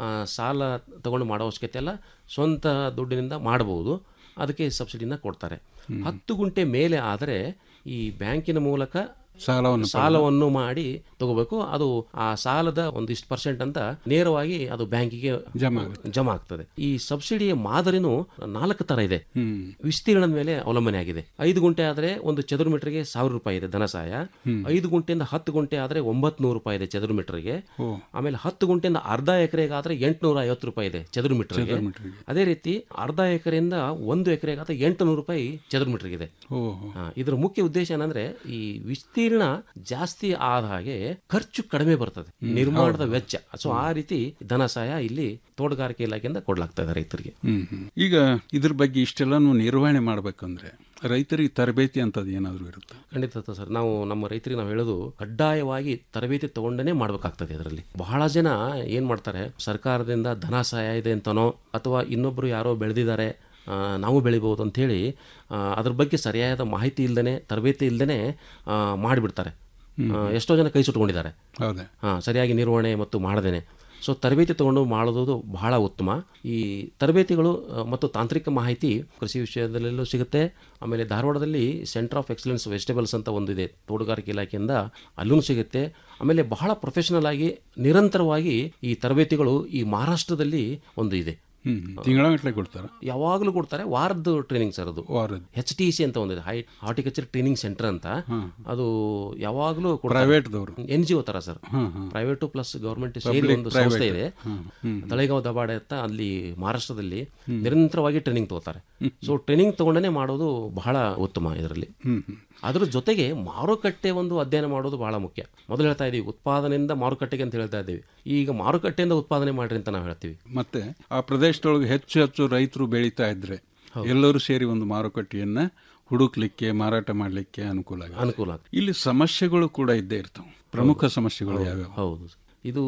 Speaker 13: ಸಾಲ ತಗೊಂಡು ಮಾಡೋ ಅವಶ್ಯಕತೆ ಎಲ್ಲ ಸ್ವಂತ ದುಡ್ಡಿನಿಂದ ಮಾಡಬಹುದು ಅದಕ್ಕೆ ಸಬ್ಸಿಡಿನ ಕೊಡ್ತಾರೆ ಹತ್ತು ಗುಂಟೆ ಮೇಲೆ ಆದರೆ ಈ ಬ್ಯಾಂಕಿನ ಮೂಲಕ
Speaker 12: ಸಾಲವನ್ನು
Speaker 13: ಸಾಲವನ್ನು ಮಾಡಿ ತಗೋಬೇಕು ಅದು ಆ ಸಾಲದ ಒಂದಿಷ್ಟು ಪರ್ಸೆಂಟ್ ಅಂತ ನೇರವಾಗಿ ಅದು ಬ್ಯಾಂಕಿಗೆ
Speaker 12: ಜಮಾ
Speaker 13: ಜಮಾ ಆಗ್ತದೆ ಈ ಸಬ್ಸಿಡಿಯ ಮಾದರಿನೂ ನಾಲ್ಕು ತರ ಇದೆ
Speaker 12: ಹ್ಮ್.
Speaker 13: ವಿಸ್ತೀರ್ಣದ ಮೇಲೆ ಅವಲಂಬನೆ ಆಗಿದೆ ಐದು ಗುಂಟೆ ಆದ್ರೆ ಒಂದು ಚದುರು ಮೀಟರ್ಗೆ ಸಾವಿರ ರೂಪಾಯಿ ಇದೆ ಧನ ಸಹಾಯ
Speaker 12: ಹ್ಮ್.
Speaker 13: ಐದು ಗುಂಟೆಯಿಂದ ಹತ್ತು ಗುಂಟೆ ಆದ್ರೆ ಒಂಬತ್ತು ನೂರು ರೂಪಾಯಿ ಇದೆ ಚದುರು ಮೀಟರ್ಗೆ
Speaker 12: ಓ.
Speaker 13: ಆಮೇಲೆ ಹತ್ತು ಗುಂಟೆಯಿಂದ ಅರ್ಧ ಎಕರೆಗೆ ಆದ್ರೆ ಎಂಟುನೂರ ಐವತ್ತು ರೂಪಾಯಿ ಇದೆ ಚದುರು ಮೀಟರ್ಗೆ
Speaker 12: ಚದುರು ಮೀಟರ್ಗೆ.
Speaker 13: ಅದೇ ರೀತಿ ಅರ್ಧ ಎಕರೆಯಿಂದ ಒಂದು ಎಕರೆಗೆ ಆದ್ರೆ ಎಂಟುನೂರು ರೂಪಾಯಿ ಚದುರು ಮೀಟರ್ಗೆ ಇದೆ
Speaker 12: ಓ
Speaker 13: ಆ, ಇದರ ಮುಖ್ಯ ಉದ್ದೇಶ ಏನಂದ್ರೆ ಈ ವಿಸ್ತೀರ್ಣ ಜಾಸ್ತಿ ಆದ ಹಾಗೆ ಖರ್ಚು ಕಡಿಮೆ ಬರ್ತದೆ ನಿರ್ಮಾಣದ ವೆಚ್ಚ ಸೊ ಆ ರೀತಿ ಧನ ಸಹಾಯ ಇಲ್ಲಿ ತೋಟಗಾರಿಕೆ ಇಲಾಖೆಯಿಂದ ಕೊಡ್ಲಾಗ್ತಾ ಇದೆ ರೈತರಿಗೆ
Speaker 12: ಹ್ಮ್ ಹ್ಮ್. ಈಗ ಇದ್ರ ಬಗ್ಗೆ ಇಷ್ಟೆಲ್ಲಾನು ನಿರ್ವಹಣೆ ಮಾಡ್ಬೇಕಂದ್ರೆ ರೈತರಿಗೆ ತರಬೇತಿ ಅಂತದ್ ಏನಾದ್ರು ಇರುತ್ತೆ
Speaker 13: ಖಂಡಿತ ಸರ್ ನಾವು ನಮ್ಮ ರೈತರಿಗೆ ನಾವು ಹೇಳೋದು ಕಡ್ಡಾಯವಾಗಿ ತರಬೇತಿ ತಗೊಂಡೇ ಮಾಡ್ಬೇಕಾಗ್ತದೆ ಇದರಲ್ಲಿ ಬಹಳ ಜನ ಏನ್ ಮಾಡ್ತಾರೆ ಸರ್ಕಾರದಿಂದ ಧನ ಸಹಾಯ ಇದೆ ಅಂತನೋ ಅಥವಾ ಇನ್ನೊಬ್ರು ಯಾರೋ ಬೆಳೆದಿದ್ದಾರೆ ಆ, ನಾವು ಬೆಳಿಬೋದು ಅಂಥೇಳಿ ಅದ್ರ ಬಗ್ಗೆ ಸರಿಯಾದ ಮಾಹಿತಿ ಇಲ್ದೇ ತರಬೇತಿ ಇಲ್ದೇ ಮಾಡಿಬಿಡ್ತಾರೆ ಆ, ಎಷ್ಟೋ ಜನ ಕೈ ಸುಟ್ಕೊಂಡಿದ್ದಾರೆ
Speaker 12: ಹೌದೇ
Speaker 13: ಹಾ, ಸರಿಯಾಗಿ ನಿರ್ವಹಣೆ ಮತ್ತು ಮಾಡದೇನೆ ಸೊ ತರಬೇತಿ ತಗೊಂಡು ಮಾಡೋದು ಬಹಳ ಉತ್ತಮ ಈ ತರಬೇತಿಗಳು ಆ, ಮತ್ತು ತಾಂತ್ರಿಕ ಮಾಹಿತಿ ಕೃಷಿ ವಿಷಯದಲ್ಲೆಲ್ಲೂ ಸಿಗುತ್ತೆ ಆಮೇಲೆ ಧಾರವಾಡದಲ್ಲಿ ಸೆಂಟರ್ ಆಫ್ ಎಕ್ಸಲೆನ್ಸ್ ವೆಜಿಟೇಬಲ್ಸ್ ಅಂತ ಒಂದಿದೆ ತೋಟಗಾರಿಕೆ ಇಲಾಖೆಯಿಂದ ಅಲ್ಲೂ ಸಿಗುತ್ತೆ ಆಮೇಲೆ ಬಹಳ ಪ್ರೊಫೆಷನಲ್ ಆಗಿ ನಿರಂತರವಾಗಿ ಈ ತರಬೇತಿಗಳು ಈ ಮಹಾರಾಷ್ಟ್ರದಲ್ಲಿ ಒಂದು ಇದೆ
Speaker 12: ಹ್ಮ್ ತಿಂಗಳಗಟ್ಟಲೆ ಕೊಡ್ತಾರ
Speaker 13: ಯಾವಾಗಲೂ ಕೊಡ್ತಾರೆ ವಾರದ ಟ್ರೈನಿಂಗ್ ಸರ್ ಅದು
Speaker 12: ವಾರದ
Speaker 13: ಎಚ್ ಟಿ ಸಿ ಅಂತ ಒಂದಿದೆ ಹೈ ಹಾರ್ಟಿಕಲ್ಚರ್ ಟ್ರೈನಿಂಗ್ ಸೆಂಟರ್ ಅಂತ ಅದು ಯಾವಾಗಲೂ
Speaker 12: Private ದವ್ರು.
Speaker 13: ಎನ್ ಜಿ ಒ ತರ sir
Speaker 12: hmm, hmm.
Speaker 13: Private plus government ಸೇರಿ
Speaker 12: Public,
Speaker 13: ಒಂದು
Speaker 12: private.
Speaker 13: ಸಂಸ್ಥೆ ಇದೆ
Speaker 12: ಹ್ಮ್, ಹ್ಮ್.
Speaker 13: ತಳೆಗಾಂವ್ ದಬಾಡೆ ಅಂತ ಅಲ್ಲಿ ಮಹಾರಾಷ್ಟ್ರದಲ್ಲಿ ನಿರಂತರವಾಗಿ ಟ್ರೈನಿಂಗ್ ತಗೋತಾರೆ ಸೊ ಟ್ರೈನಿಂಗ್ ತಗೊಂಡೇ ಮಾಡೋದು ಬಹಳ ಉತ್ತಮ ಇದರಲ್ಲಿ
Speaker 12: ಹ್ಮ್ ಹ್ಮ್.
Speaker 13: ಅದ್ರ ಜೊತೆಗೆ ಮಾರುಕಟ್ಟೆ ಒಂದು ಅಧ್ಯಯನ ಮಾಡೋದು ಬಹಳ ಮುಖ್ಯ ಮೊದಲು ಹೇಳ್ತಾ ಇದೀವಿ ಉತ್ಪಾದನೆಯಿಂದ ಮಾರುಕಟ್ಟೆಗೆ ಅಂತ ಹೇಳ್ತಾ ಇದ್ದೀವಿ ಈಗ ಮಾರುಕಟ್ಟೆಯಿಂದ ಉತ್ಪಾದನೆ ಮಾಡ್ರಿ ಅಂತ ನಾವು ಹೇಳ್ತೀವಿ
Speaker 12: ಮತ್ತೆ ಆ ಪ್ರದೇಶದೊಳಗೆ ಹೆಚ್ಚು ಹೆಚ್ಚು ರೈತರು ಬೆಳೀತಾ ಇದ್ರೆ ಎಲ್ಲರೂ ಸೇರಿ ಒಂದು ಮಾರುಕಟ್ಟೆಯನ್ನ ಹುಡುಕ್ಲಿಕ್ಕೆ ಮಾರಾಟ ಮಾಡ್ಲಿಕ್ಕೆ ಅನುಕೂಲ ಆಗುತ್ತೆ.
Speaker 13: ಅನುಕೂಲ ಆಗ್ತದೆ.
Speaker 12: ಇಲ್ಲಿ ಸಮಸ್ಯೆಗಳು ಕೂಡ ಇದ್ದೇ ಇರ್ತಾವೆ ಪ್ರಮುಖ ಸಮಸ್ಯೆಗಳು ಯಾವ್ಯಾವ
Speaker 13: ಹೌದು ಇದು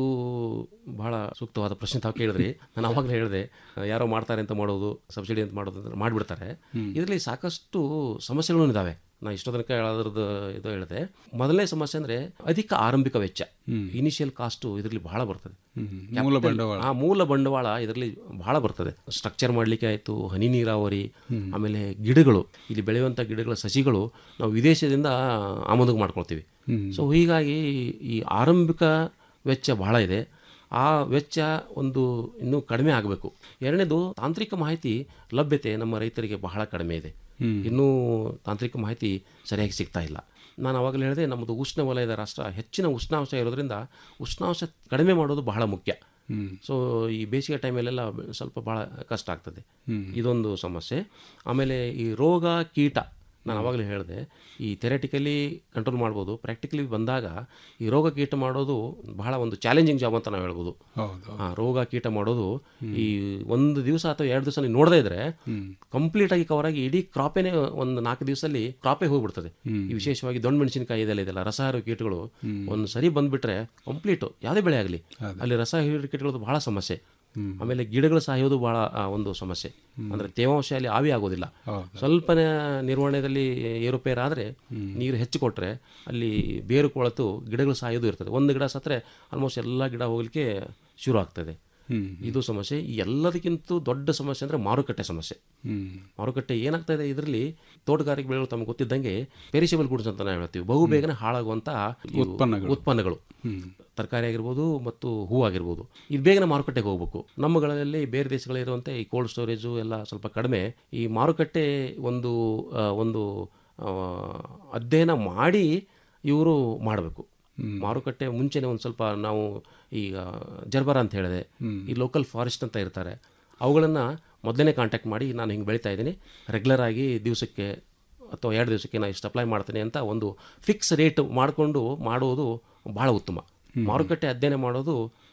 Speaker 13: ಬಹಳ ಸೂಕ್ತವಾದ ಪ್ರಶ್ನೆ ತಾವು ಕೇಳಿದ್ರಿ ನಾನು ಅವಾಗಲೇ ಹೇಳಿದೆ ಯಾರೋ ಮಾಡ್ತಾರೆ ಅಂತ ಮಾಡೋದು ಸಬ್ಸಿಡಿ ಅಂತ ಮಾಡೋದು ಅಂತ ಮಾಡಿಬಿಡ್ತಾರೆ ಇದರಲ್ಲಿ ಸಾಕಷ್ಟು ಸಮಸ್ಯೆಗಳು ಇದಾವೆ ನಾ ಇಷ್ಟೋ ತನಕ ಹೇಳೋದ್ರದ್ದು ಇದು ಹೇಳಿದೆ ಮೊದಲನೇ ಸಮಸ್ಯೆ ಅಂದ್ರೆ ಅಧಿಕ ಆರಂಭಿಕ ವೆಚ್ಚ ಇನಿಷಿಯಲ್ ಕಾಸ್ಟು ಇದರಲ್ಲಿ ಬಹಳ ಬರ್ತದೆ
Speaker 12: ಹ್ಮ್.
Speaker 13: Capital-
Speaker 12: ಮೂಲ ಬಂಡವಾಳ.
Speaker 13: ಆ ಮೂಲ ಬಂಡವಾಳ ಇದರಲ್ಲಿ ಬಹಳ ಬರ್ತದೆ ಸ್ಟ್ರಕ್ಚರ್ ಮಾಡಲಿಕ್ಕೆ ಆಯಿತು ಹನಿ ನೀರಾವರಿ ಆಮೇಲೆ ಗಿಡಗಳು ಇಲ್ಲಿ ಬೆಳೆಯುವಂಥ ಗಿಡಗಳ ಸಸಿಗಳು ನಾವು ವಿದೇಶದಿಂದ ಆಮದು ಮಾಡ್ಕೊಳ್ತೀವಿ
Speaker 12: ಹ್ಮ್.
Speaker 13: ಸೊ ಹೀಗಾಗಿ ಈ ಆರಂಭಿಕ ವೆಚ್ಚ ಬಹಳ ಇದೆ ಆ ವೆಚ್ಚ ಒಂದು ಇನ್ನೂ ಕಡಿಮೆ ಆಗಬೇಕು ಎರಡನೇದು ತಾಂತ್ರಿಕ ಮಾಹಿತಿ ಲಭ್ಯತೆ ನಮ್ಮ ರೈತರಿಗೆ ಬಹಳ ಕಡಿಮೆ ಇದೆ
Speaker 12: ಹ್ಮ್.
Speaker 13: ಇನ್ನೂ ತಾಂತ್ರಿಕ ಮಾಹಿತಿ ಸರಿಯಾಗಿ ಸಿಗ್ತಾ ಇಲ್ಲ ನಾನು ಅವಾಗಲೇ ಹೇಳಿದೆ ನಮ್ಮದು ಉಷ್ಣ ವಲಯದ ರಾಷ್ಟ್ರ ಹೆಚ್ಚಿನ ಉಷ್ಣಾಂಶ ಇರೋದ್ರಿಂದ ಉಷ್ಣಾಂಶ ಕಡಿಮೆ ಮಾಡೋದು ಬಹಳ ಮುಖ್ಯ
Speaker 12: ಹ್ಮ್.
Speaker 13: ಸೊ ಈ ಬೇಸಿಗೆ ಟೈಮಲ್ಲೆಲ್ಲ ಸ್ವಲ್ಪ ಭಾಳ ಕಷ್ಟ ಆಗ್ತದೆ
Speaker 12: ಹ್ಮ್.
Speaker 13: ಇದೊಂದು ಸಮಸ್ಯೆ ಆಮೇಲೆ ಈ ರೋಗ ಕೀಟ ನಾನು ಅವಾಗಲೇ ಹೇಳಿದೆ ಈ ಥೆರೆಟಿಕಲಿ ಕಂಟ್ರೋಲ್ ಮಾಡ್ಬೋದು ಪ್ರಾಕ್ಟಿಕಲಿ ಬಂದಾಗ ಈ ರೋಗ ಕೀಟ ಮಾಡೋದು ಬಹಳ ಒಂದು ಚಾಲೆಂಜಿಂಗ್ ಜಾಬ್ ಅಂತ ನಾವು ಹೇಳ್ಬೋದು
Speaker 12: ಹೌದು
Speaker 13: ಆ, ರೋಗ ಕೀಟ ಮಾಡೋದು ಈ ಒಂದು ದಿವಸ ಅಥವಾ ಎರಡು ದಿವಸ ನೀವು ನೋಡದೇ ಇದ್ರೆ ಕಂಪ್ಲೀಟ್ ಆಗಿ ಕವರ್ ಆಗಿ ಇಡೀ ಕ್ರಾಪೇನೆ ಒಂದು ನಾಲ್ಕು ದಿವಸದಲ್ಲಿ ಕ್ರಾಪೇ ಹೋಗ್ಬಿಡ್ತದೆ ಈ ವಿಶೇಷವಾಗಿ ದೊಣ್ಣೆ ಮೆಣಸಿನಕಾಯಿ ಇದೆಲ್ಲ ಇದೆಲ್ಲ ರಸಹಾರ ಕೀಟಗಳು ಒಂದು ಸರಿ ಬಂದ್ಬಿಟ್ರೆ ಕಂಪ್ಲೀಟ್ ಯಾವುದೇ ಬೆಳೆ ಆಗಲಿ ಅಲ್ಲಿ ರಸ ಹೀರೋ ಕೀಟಗಳದ್ದು ಬಹಳ ಸಮಸ್ಯೆ ಆಮೇಲೆ ಗಿಡಗಳು ಸಾಯೋದು ಬಹಳ ಆ, ಒಂದು ಸಮಸ್ಯೆ ಅಂದ್ರೆ ತೇವಾಂಶ ಅಲ್ಲಿ ಆವಿ ಆಗೋದಿಲ್ಲ ಸ್ವಲ್ಪ ನಿರ್ವಹಣೆಯಲ್ಲಿ ಏರುಪೇರು ಆದರೆ ನೀರು ಹೆಚ್ಚು ಕೊಟ್ಟರೆ ಅಲ್ಲಿ ಬೇರು ಕೊಳತು ಗಿಡಗಳು ಸಾಯೋದು ಇರ್ತದೆ ಒಂದು ಗಿಡ ಸತ್ತರೆ ಆಲ್ಮೋಸ್ಟ್ ಎಲ್ಲ ಗಿಡ ಹೋಗ್ಲಿಕ್ಕೆ ಶುರು ಆಗ್ತದೆ
Speaker 12: ಹ್ಮ್.
Speaker 13: ಇದು ಸಮಸ್ಯೆ ಈ ಎಲ್ಲದಕ್ಕಿಂತ ದೊಡ್ಡ ಸಮಸ್ಯೆ ಅಂದರೆ ಮಾರುಕಟ್ಟೆ ಸಮಸ್ಯೆ
Speaker 12: ಹ್ಮ್.
Speaker 13: ಮಾರುಕಟ್ಟೆ ಏನಾಗ್ತಾ ಇದೆ ಇದರಲ್ಲಿ ತೋಟಗಾರಿಕೆ ಬೆಳೆಗಳು ತಮಗೆ ಗೊತ್ತಿದ್ದಂಗೆ ಪೆರಿಷಬಲ್ ಗುಡ್ಸ್ ಅಂತ ನಾವು ಹೇಳ್ತೀವಿ ಬಹು ಬೇಗನೆ ಹಾಳಾಗುವಂಥ ಇವು
Speaker 12: ಉತ್ಪನ್ನಗಳು.
Speaker 13: ಉತ್ಪನ್ನಗಳು
Speaker 12: ಹ್ಮ್.
Speaker 13: ತರಕಾರಿ ಆಗಿರ್ಬೋದು ಮತ್ತು ಹೂ ಆಗಿರ್ಬೋದು ಇದು ಬೇಗನೆ ಮಾರುಕಟ್ಟೆಗೆ ಹೋಗ್ಬೇಕು ನಮ್ಮಗಳಲ್ಲಿ ಬೇರೆ ದೇಶಗಳಿರುವಂತೆ ಈ ಕೋಲ್ಡ್ ಸ್ಟೋರೇಜು ಎಲ್ಲ ಸ್ವಲ್ಪ ಕಡಿಮೆ ಈ ಮಾರುಕಟ್ಟೆ ಒಂದು ಆ, ಒಂದು ಆ, ಅಧ್ಯಯನ ಮಾಡಿ ಇವರು ಮಾಡಬೇಕು ಮಾರುಕಟ್ಟೆ ಮುಂಚೆನೆ ಒಂದು ಸ್ವಲ್ಪ ನಾವು ಈಗ ಜರ್ಬರ ಅಂತ ಹೇಳಿದೆ ಈ ಲೋಕಲ್ ಫಾರೆಸ್ಟ್ ಅಂತ ಇರ್ತಾರೆ ಅವುಗಳನ್ನು ಮೊದಲನೇ ಕಾಂಟ್ಯಾಕ್ಟ್ ಮಾಡಿ ನಾನು ಹಿಂಗೆ ಬೆಳೀತಾ ಇದ್ದೀನಿ ರೆಗ್ಯುಲರ್ ಆಗಿ ದಿವಸಕ್ಕೆ ಅಥವಾ ಎರಡು ದಿವಸಕ್ಕೆ ನಾನು ಇಷ್ಟು ಅಪ್ಲೈ ಮಾಡ್ತೀನಿ ಅಂತ ಒಂದು ಫಿಕ್ಸ್ ರೇಟ್ ಮಾಡಿಕೊಂಡು ಮಾಡುವುದು ಬಹಳ ಉತ್ತಮ ಮಾರುಕಟ್ಟೆ ಅಧ್ಯಯನ ಮಾಡೋದು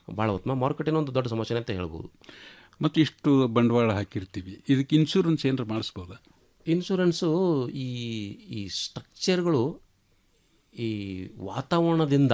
Speaker 13: ಭಾಳ ಉತ್ತಮ ಮಾರುಕಟ್ಟೆನೂ ಒಂದು ದೊಡ್ಡ ಸಮಸ್ಯೆ ಅಂತ ಹೇಳ್ಬೋದು
Speaker 12: ಮತ್ತು ಇಷ್ಟು ಬಂಡವಾಳ ಹಾಕಿರ್ತೀವಿ ಇದಕ್ಕೆ ಇನ್ಶೂರೆನ್ಸ್ ಏನಾರು ಮಾಡಿಸ್ಬೋದಾ
Speaker 13: ಇನ್ಶೂರೆನ್ಸು ಈ ಈ ಸ್ಟ್ರಕ್ಚರ್ಗಳು ಈ ವಾತಾವರಣದಿಂದ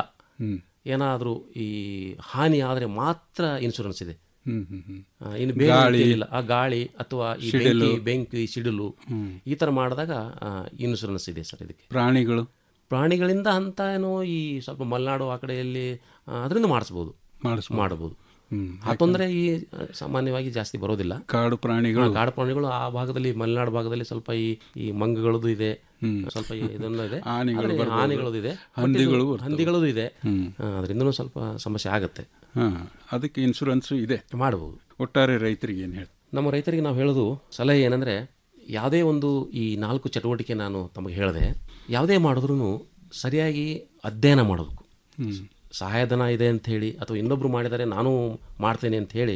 Speaker 13: ಏನಾದರೂ ಈ ಹಾನಿ ಆದರೆ ಮಾತ್ರ ಇನ್ಶೂರೆನ್ಸ್ ಇದೆ
Speaker 12: ಹ್ಮ್, ಹ್ಮ್, ಹ್ಮ್.
Speaker 13: ಆ, ಇನ್ನು ಬೇರೆ
Speaker 12: ಗಾಳಿ,
Speaker 13: ಇಲ್ಲ ಆ ಗಾಳಿ ಅಥವಾ ಈ
Speaker 12: ಸಿಡಿಲು.
Speaker 13: ಬೆಂಕಿ ಬೆಂಕಿ ಸಿಡಿಲು ಈ ಥರ ಮಾಡಿದಾಗ ಇನ್ಶೂರೆನ್ಸ್ ಇದೆ ಸರ್ ಇದಕ್ಕೆ
Speaker 12: ಪ್ರಾಣಿಗಳು
Speaker 13: ಪ್ರಾಣಿಗಳಿಂದ ಅಂತ ಏನೋ ಈ ಸ್ವಲ್ಪ ಮಲೆನಾಡು ಆ ಕಡೆಯಲ್ಲಿ ಆ, ಅದರಿಂದ ಮಾಡಿಸ್ಬೋದು
Speaker 12: ಮಾಡಿಸ್ಬೋದು.
Speaker 13: ಮಾಡಬಹುದು
Speaker 12: ಹ್ಮ್.
Speaker 13: ಆ ತೊಂದರೆ ಈ ಆ, ಸಾಮಾನ್ಯವಾಗಿ ಜಾಸ್ತಿ ಬರೋದಿಲ್ಲ
Speaker 12: ಕಾಡು ಪ್ರಾಣಿಗಳು
Speaker 13: ಹಾ, ಕಾಡು ಪ್ರಾಣಿಗಳು ಆ ಭಾಗದಲ್ಲಿ ಮಲೆನಾಡು ಭಾಗದಲ್ಲಿ ಸ್ವಲ್ಪ ಈ ಈ ಮಂಗಗಳದ್ದು ಇದೆ ಸ್ವಲ್ಪ ಈ ಇದೆಲ್ಲ ಇದೆ
Speaker 12: ಆನೆಗಳು
Speaker 13: ಆದ್ರೆ
Speaker 12: ಬರ್ಬೋದು.
Speaker 13: ಆನೆಗಳದ್ದು ಇದೆ
Speaker 12: ಹಂದಿಗಳು ಬರ್ತವೆ.
Speaker 13: ಹಂದಿಗಳದ್ದು ಇದೆ
Speaker 12: ಹ್ಮ್.
Speaker 13: ಅದರಿಂದನೂ ಸ್ವಲ್ಪ ಸಮಸ್ಯೆ ಆಗುತ್ತೆ
Speaker 12: ಹಾಂ ಅದಕ್ಕೆ ಇನ್ಶೂರೆನ್ಸು ಇದೆ
Speaker 13: ಮಾಡಬಹುದು
Speaker 12: ಒಟ್ಟಾರೆ ರೈತರಿಗೆ ಏನು ಹೇಳಿ
Speaker 13: ನಮ್ಮ ರೈತರಿಗೆ ನಾವು ಹೇಳೋದು ಸಲಹೆ ಏನಂದರೆ ಯಾವುದೇ ಒಂದು ಈ ನಾಲ್ಕು ಚಟುವಟಿಕೆ ನಾನು ತಮಗೆ ಹೇಳಿದೆ ಯಾವುದೇ ಮಾಡಿದ್ರೂ ಸರಿಯಾಗಿ ಅಧ್ಯಯನ ಮಾಡಬೇಕು ಸಹಾಯಧನ ಇದೆ ಅಂತ ಹೇಳಿ ಅಥವಾ ಇನ್ನೊಬ್ರು ಮಾಡಿದರೆ ನಾನು ಮಾಡ್ತೇನೆ ಅಂತ ಹೇಳಿ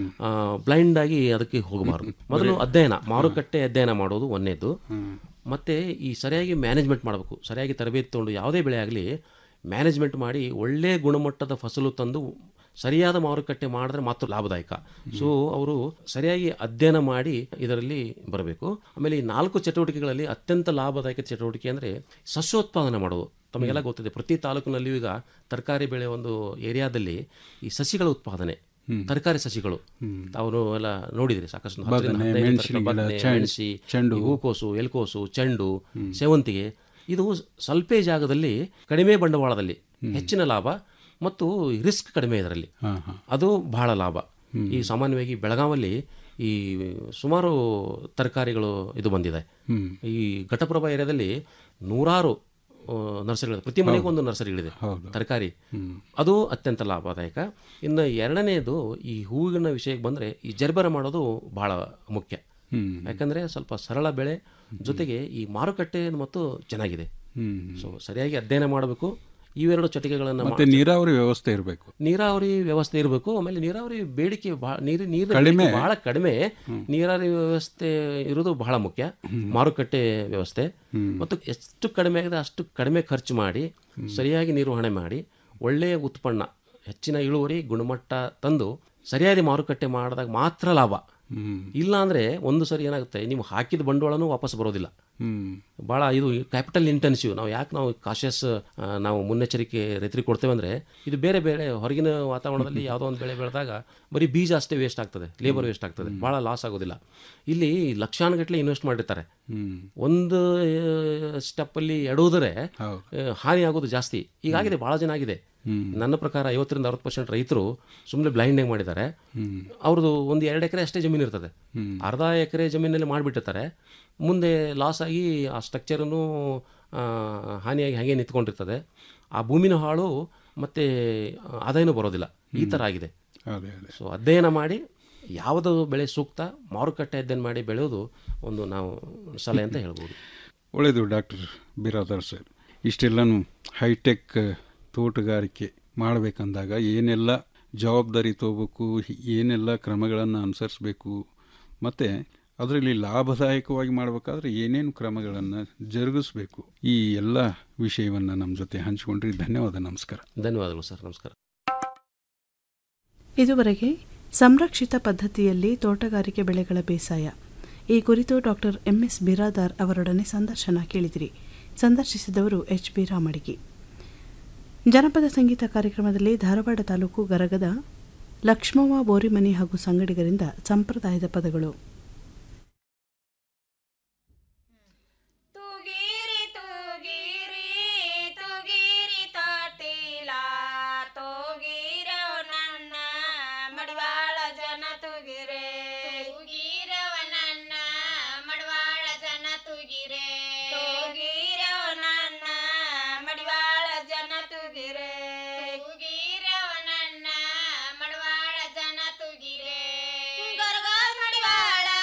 Speaker 13: ಬ್ಲೈಂಡ್ ಆಗಿ ಅದಕ್ಕೆ ಹೋಗಬಾರ್ದು ಮೊದಲು ಅಧ್ಯಯನ ಮಾರುಕಟ್ಟೆ ಅಧ್ಯಯನ ಮಾಡೋದು ಒಂದನೇದು ಮತ್ತು ಈ ಸರಿಯಾಗಿ ಮ್ಯಾನೇಜ್ಮೆಂಟ್ ಮಾಡಬೇಕು ಸರಿಯಾಗಿ ತರಬೇತಿ ತೊಗೊಂಡು ಯಾವುದೇ ಬೆಳೆ ಆಗಲಿ ಮ್ಯಾನೇಜ್ಮೆಂಟ್ ಮಾಡಿ ಒಳ್ಳೆಯ ಗುಣಮಟ್ಟದ ಫಸಲು ತಂದು ಸರಿಯಾದ ಮಾರುಕಟ್ಟೆ ಮಾಡಿದ್ರೆ ಮಾತ್ರ ಲಾಭದಾಯಕ ಸೊ ಅವರು ಸರಿಯಾಗಿ ಅಧ್ಯಯನ ಮಾಡಿ ಇದರಲ್ಲಿ ಬರಬೇಕು ಆಮೇಲೆ ಈ ನಾಲ್ಕು ಚಟುವಟಿಕೆಗಳಲ್ಲಿ ಅತ್ಯಂತ ಲಾಭದಾಯಕ ಚಟುವಟಿಕೆ ಅಂದರೆ ಸಸ್ಯೋತ್ಪಾದನೆ ಮಾಡೋದು ತಮಗೆಲ್ಲ ಗೊತ್ತಿದೆ ಪ್ರತಿ ತಾಲೂಕಿನಲ್ಲಿಯೂ ಈಗ ತರಕಾರಿ ಬೆಳೆ ಒಂದು ಏರಿಯಾದಲ್ಲಿ ಈ ಸಸಿಗಳ ಉತ್ಪಾದನೆ ತರಕಾರಿ ಸಸಿಗಳು ತಾವು ಎಲ್ಲ ನೋಡಿದ್ರಿ ಸಾಕಷ್ಟು ಹತ್ತರಿಂದ
Speaker 12: ಬದನೆ,
Speaker 13: ಹದಿನೈದು
Speaker 12: ಮೆಣಸಿನ
Speaker 13: ತರಕಾರಿ
Speaker 12: ಗಿಡ,
Speaker 13: ಬದನೆ,
Speaker 12: ಚೆಂಡು,
Speaker 13: ಮೆಣಸಿ
Speaker 12: ಚೆಂಡು.
Speaker 13: ಈ ಹೂಕೋಸು ಎಲ್ಕೋಸು ಚೆಂಡು ಸೇವಂತಿಗೆ ಇದು ಸ್ವಲ್ಪೇ ಜಾಗದಲ್ಲಿ ಕಡಿಮೆ ಬಂಡವಾಳದಲ್ಲಿ ಹೆಚ್ಚಿನ ಲಾಭ ಮತ್ತು ರಿಸ್ಕ್ ಕಡಿಮೆ ಇದರಲ್ಲಿ
Speaker 12: ಹಾಂ ಹಾಂ
Speaker 13: ಅದು ಬಹಳ ಲಾಭ ಈ ಸಾಮಾನ್ಯವಾಗಿ ಬೆಳಗಾವಲ್ಲಿ ಈ ಸುಮಾರು ತರಕಾರಿಗಳು ಇದು ಬಂದಿದೆ
Speaker 12: ಹ್ಮ್.
Speaker 13: ಈ ಘಟಪ್ರಭಾ ಏರಿಯಾದಲ್ಲಿ ನೂರಾರು ಆ, ನರ್ಸರಿಗಳಿದೆ ಪ್ರತಿ ಮನೆಗೂ ಒಂದು ನರ್ಸರಿಗಳಿದೆ ತರಕಾರಿ ಅದು ಅತ್ಯಂತ ಲಾಭದಾಯಕ ಇನ್ನು ಎರಡನೇದು ಈ ಹೂವಿನ ವಿಷಯಕ್ಕೆ ಬಂದರೆ ಈ ಜರ್ಬರ ಮಾಡೋದು ಬಹಳ ಮುಖ್ಯ
Speaker 12: ಹ್ಮ್.
Speaker 13: ಯಾಕಂದರೆ ಸ್ವಲ್ಪ ಸರಳ ಬೆಳೆ ಜೊತೆಗೆ ಈ ಮಾರುಕಟ್ಟೆ ಮತ್ತು ಚೆನ್ನಾಗಿದೆ
Speaker 12: ಹ್ಮ್.
Speaker 13: ಸೊ ಸರಿಯಾಗಿ ಅಧ್ಯಯನ ಮಾಡಬೇಕು ಇವೆರಡು ಚಟಿಕೆಗಳನ್ನು
Speaker 12: ಮತ್ತೆ ನೀರಾವರಿ ವ್ಯವಸ್ಥೆ ಇರಬೇಕು
Speaker 13: ನೀರಾವರಿ ವ್ಯವಸ್ಥೆ ಇರಬೇಕು ಆಮೇಲೆ ನೀರಾವರಿ ಬೇಡಿಕೆ ಬಹಳ ನೀರು ನೀರು
Speaker 12: ಕಡಿಮೆ.
Speaker 13: ಬಹಳ ಕಡಿಮೆ ನೀರಾವರಿ ವ್ಯವಸ್ಥೆ ಇರೋದು ಬಹಳ ಮುಖ್ಯ ಮಾರುಕಟ್ಟೆ ವ್ಯವಸ್ಥೆ ಮತ್ತು ಎಷ್ಟು ಕಡಿಮೆ ಆಗಿದೆ ಅಷ್ಟು ಕಡಿಮೆ ಖರ್ಚು ಮಾಡಿ ಸರಿಯಾಗಿ ನಿರ್ವಹಣೆ ಮಾಡಿ ಒಳ್ಳೆಯ ಉತ್ಪನ್ನ ಹೆಚ್ಚಿನ ಇಳುವರಿ ಗುಣಮಟ್ಟ ತಂದು ಸರಿಯಾದ ಮಾರುಕಟ್ಟೆ ಮಾಡಿದಾಗ ಮಾತ್ರ ಲಾಭ ಇಲ್ಲ ಅಂದರೆ ಒಂದು ಸರಿ ಏನಾಗುತ್ತೆ ನೀವು ಹಾಕಿದ ಬಂಡವಾಳನೂ ವಾಪಸ್ ಬರೋದಿಲ್ಲ
Speaker 12: ಹ್ಮ್
Speaker 13: ಭಾಳ ಇದು ಕ್ಯಾಪಿಟಲ್ ಇಂಟೆನ್ಸಿವ್ ನಾವು ಯಾಕೆ ನಾವು ಕಾಶಿಯಸ್ ನಾವು ಮುನ್ನೆಚ್ಚರಿಕೆ ರೈತರಿಗೆ ಕೊಡ್ತೇವೆ ಅಂದರೆ ಇದು ಬೇರೆ ಬೇರೆ ಹೊರಗಿನ ವಾತಾವರಣದಲ್ಲಿ ಯಾವುದೋ ಒಂದು ಬೆಳೆ ಬೆಳೆದಾಗ ಬರೀ ಬೀಜ ಅಷ್ಟೇ ವೇಸ್ಟ್ ಆಗ್ತದೆ ಲೇಬರ್ ವೇಸ್ಟ್ ಆಗ್ತದೆ ಭಾಳ ಲಾಸ್ ಆಗೋದಿಲ್ಲ ಇಲ್ಲಿ ಲಕ್ಷಾನುಗಟ್ಟಲೆ ಇನ್ವೆಸ್ಟ್ ಮಾಡಿರ್ತಾರೆ
Speaker 12: ಹ್ಮ್
Speaker 13: ಒಂದು ಸ್ಟೆಪ್ಪಲ್ಲಿ ಎಡುವುದರೆ
Speaker 12: ಹೌದು.
Speaker 13: ಆ, ಹಾನಿ ಆಗೋದು ಜಾಸ್ತಿ ಈಗಾಗಿದೆ ಭಾಳ ಜನ ಆಗಿದೆ ನನ್ನ ಪ್ರಕಾರ ಐವತ್ತರಿಂದ ಅರವತ್ತು ಪರ್ಸೆಂಟ್ ರೈತರು ಸುಮ್ಮನೆ ಬ್ಲೈಂಡಾಗಿ ಮಾಡಿದ್ದಾರೆ ಅವ್ರದ್ದು ಒಂದು ಎರಡು ಎಕರೆ ಅಷ್ಟೇ ಜಮೀನು ಇರ್ತದೆ ಅರ್ಧ ಎಕರೆ ಜಮೀನಲ್ಲಿ ಮಾಡಿಬಿಟ್ಟಿರ್ತಾರೆ ಮುಂದೆ ಲಾಸ್ ಆಗಿ ಆ ಸ್ಟ್ರಕ್ಚರನ್ನು ಹಾನಿಯಾಗಿ ಹಾಗೆ ನಿಂತ್ಕೊಂಡಿರ್ತದೆ ಆ ಭೂಮಿನ ಹಾಳು ಮತ್ತು ಆದಾಯನೂ ಬರೋದಿಲ್ಲ ಈ ಥರ ಆಗಿದೆ
Speaker 12: ಅದೇ ಅದೇ
Speaker 13: ಸೊ ಅಧ್ಯಯನ ಮಾಡಿ ಯಾವುದು ಬೆಳೆ ಸೂಕ್ತ ಮಾರುಕಟ್ಟೆ ಅಧ್ಯಯನ ಮಾಡಿ ಬೆಳೆಯೋದು ಒಂದು ನಾವು ಸಲಹೆ ಅಂತ ಹೇಳ್ಬೋದು
Speaker 12: ಒಳ್ಳೆಯದು ಡಾಕ್ಟರ್ ಬಿರಾದರ್ ಸರ್ ಇಷ್ಟೆಲ್ಲನೂ ಹೈಟೆಕ್ ತೋಟಗಾರಿಕೆ ಮಾಡಬೇಕಂದಾಗ ಏನೆಲ್ಲ ಜವಾಬ್ದಾರಿ ತಗೋಬೇಕು ಏನೆಲ್ಲ ಕ್ರಮಗಳನ್ನು ಅನುಸರಿಸಬೇಕು ಮತ್ತು ಅದರಲ್ಲಿ ಲಾಭದಾಯಕವಾಗಿ ಮಾಡಬೇಕಾದ್ರೆ ಏನೇನು ಕ್ರಮಗಳನ್ನು ಜರುಗಿಸಬೇಕು ಈ ಎಲ್ಲ ವಿಷಯವನ್ನು ನಮ್ಮ ಜೊತೆ ಹಂಚಿಕೊಂಡ್ರಿ ಧನ್ಯವಾದ ನಮಸ್ಕಾರ
Speaker 13: ಧನ್ಯವಾದಗಳು ಸರ್ ನಮಸ್ಕಾರ
Speaker 1: ಇದುವರೆಗೆ ಸಂರಕ್ಷಿತ ಪದ್ಧತಿಯಲ್ಲಿ ತೋಟಗಾರಿಕೆ ಬೆಳೆಗಳ ಬೇಸಾಯ ಈ ಕುರಿತು ಡಾಕ್ಟರ್ ಎಂಎಸ್ ಬಿರಾದಾರ್ ಅವರೊಡನೆ ಸಂದರ್ಶನ ಕೇಳಿದಿರಿ ಸಂದರ್ಶಿಸಿದವರು ಎಚ್ ಬಿ ರಾಮಡಿಗಿ ಜನಪದ ಸಂಗೀತ ಕಾರ್ಯಕ್ರಮದಲ್ಲಿ ಧಾರವಾಡ ತಾಲೂಕು ಗರಗದ ಲಕ್ಷ್ಮವ್ವ ಬೋರಿಮನಿ ಹಾಗೂ ಸಂಗಡಿಗರಿಂದ ಸಂಪ್ರದಾಯದ ಪದಗಳು
Speaker 8: ತುಗಿರಿ ತುಗಿರಿ ತುಗಿರಿ ತೊಟ್ಟಿಲ ತುಗಿರವ ನನ್ನ ಮಡಿವಾಳ ಜನ ತುಗಿರೆ ತುಗಿರವ ನನ್ನ ಮಡಿವಾಳ ಜನ ತುಗಿರೆ ತುಗಿರವ ನನ್ನ ಮಡಿವಾಳ ಜನ ತುಗಿರೆ ತುಗಿರವ ನನ್ನ ಮಡಿವಾಳ ಜನ ತುಗಿರೆ ಗರ್ಗ ಮಡಿವಾಳ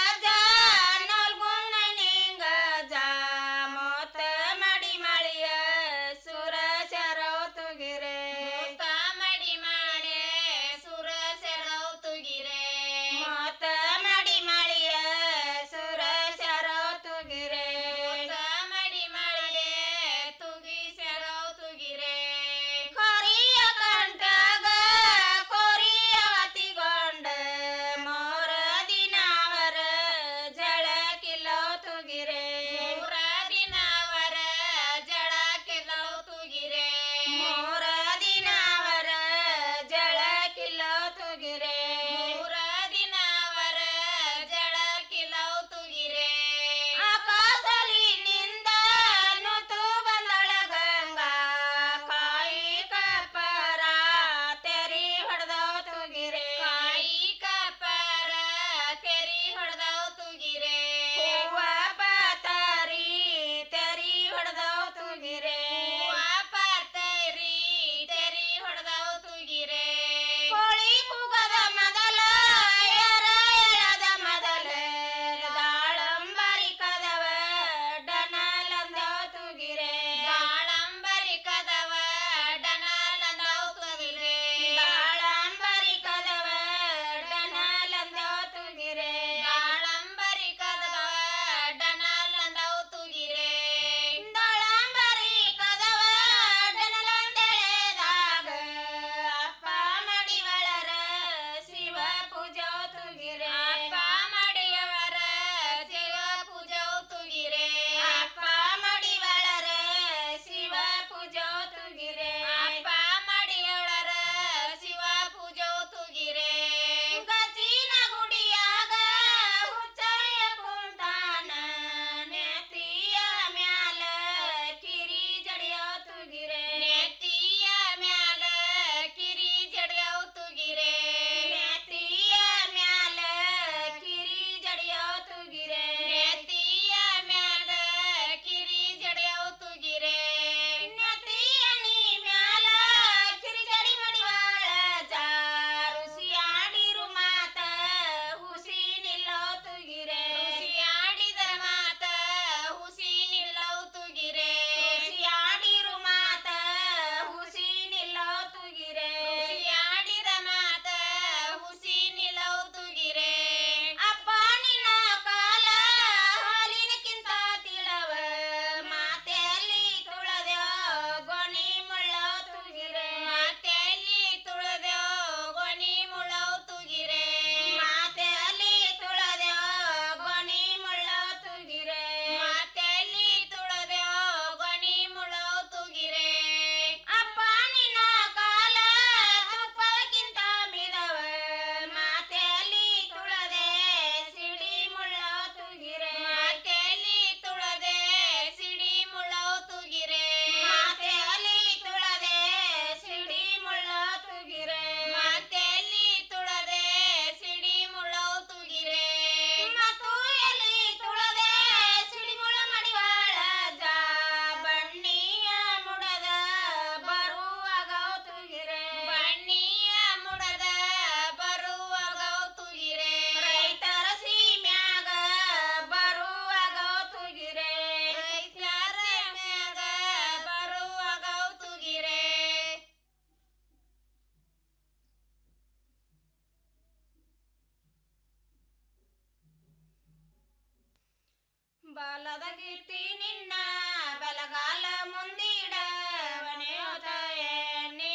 Speaker 14: ಬಲದಗಿತ್ತಿ ನಿನ್ನ ಬಲಗಾಲ ಮುಂದಿಡ ವನೆಯೋತ ಎಣ್ಣಿ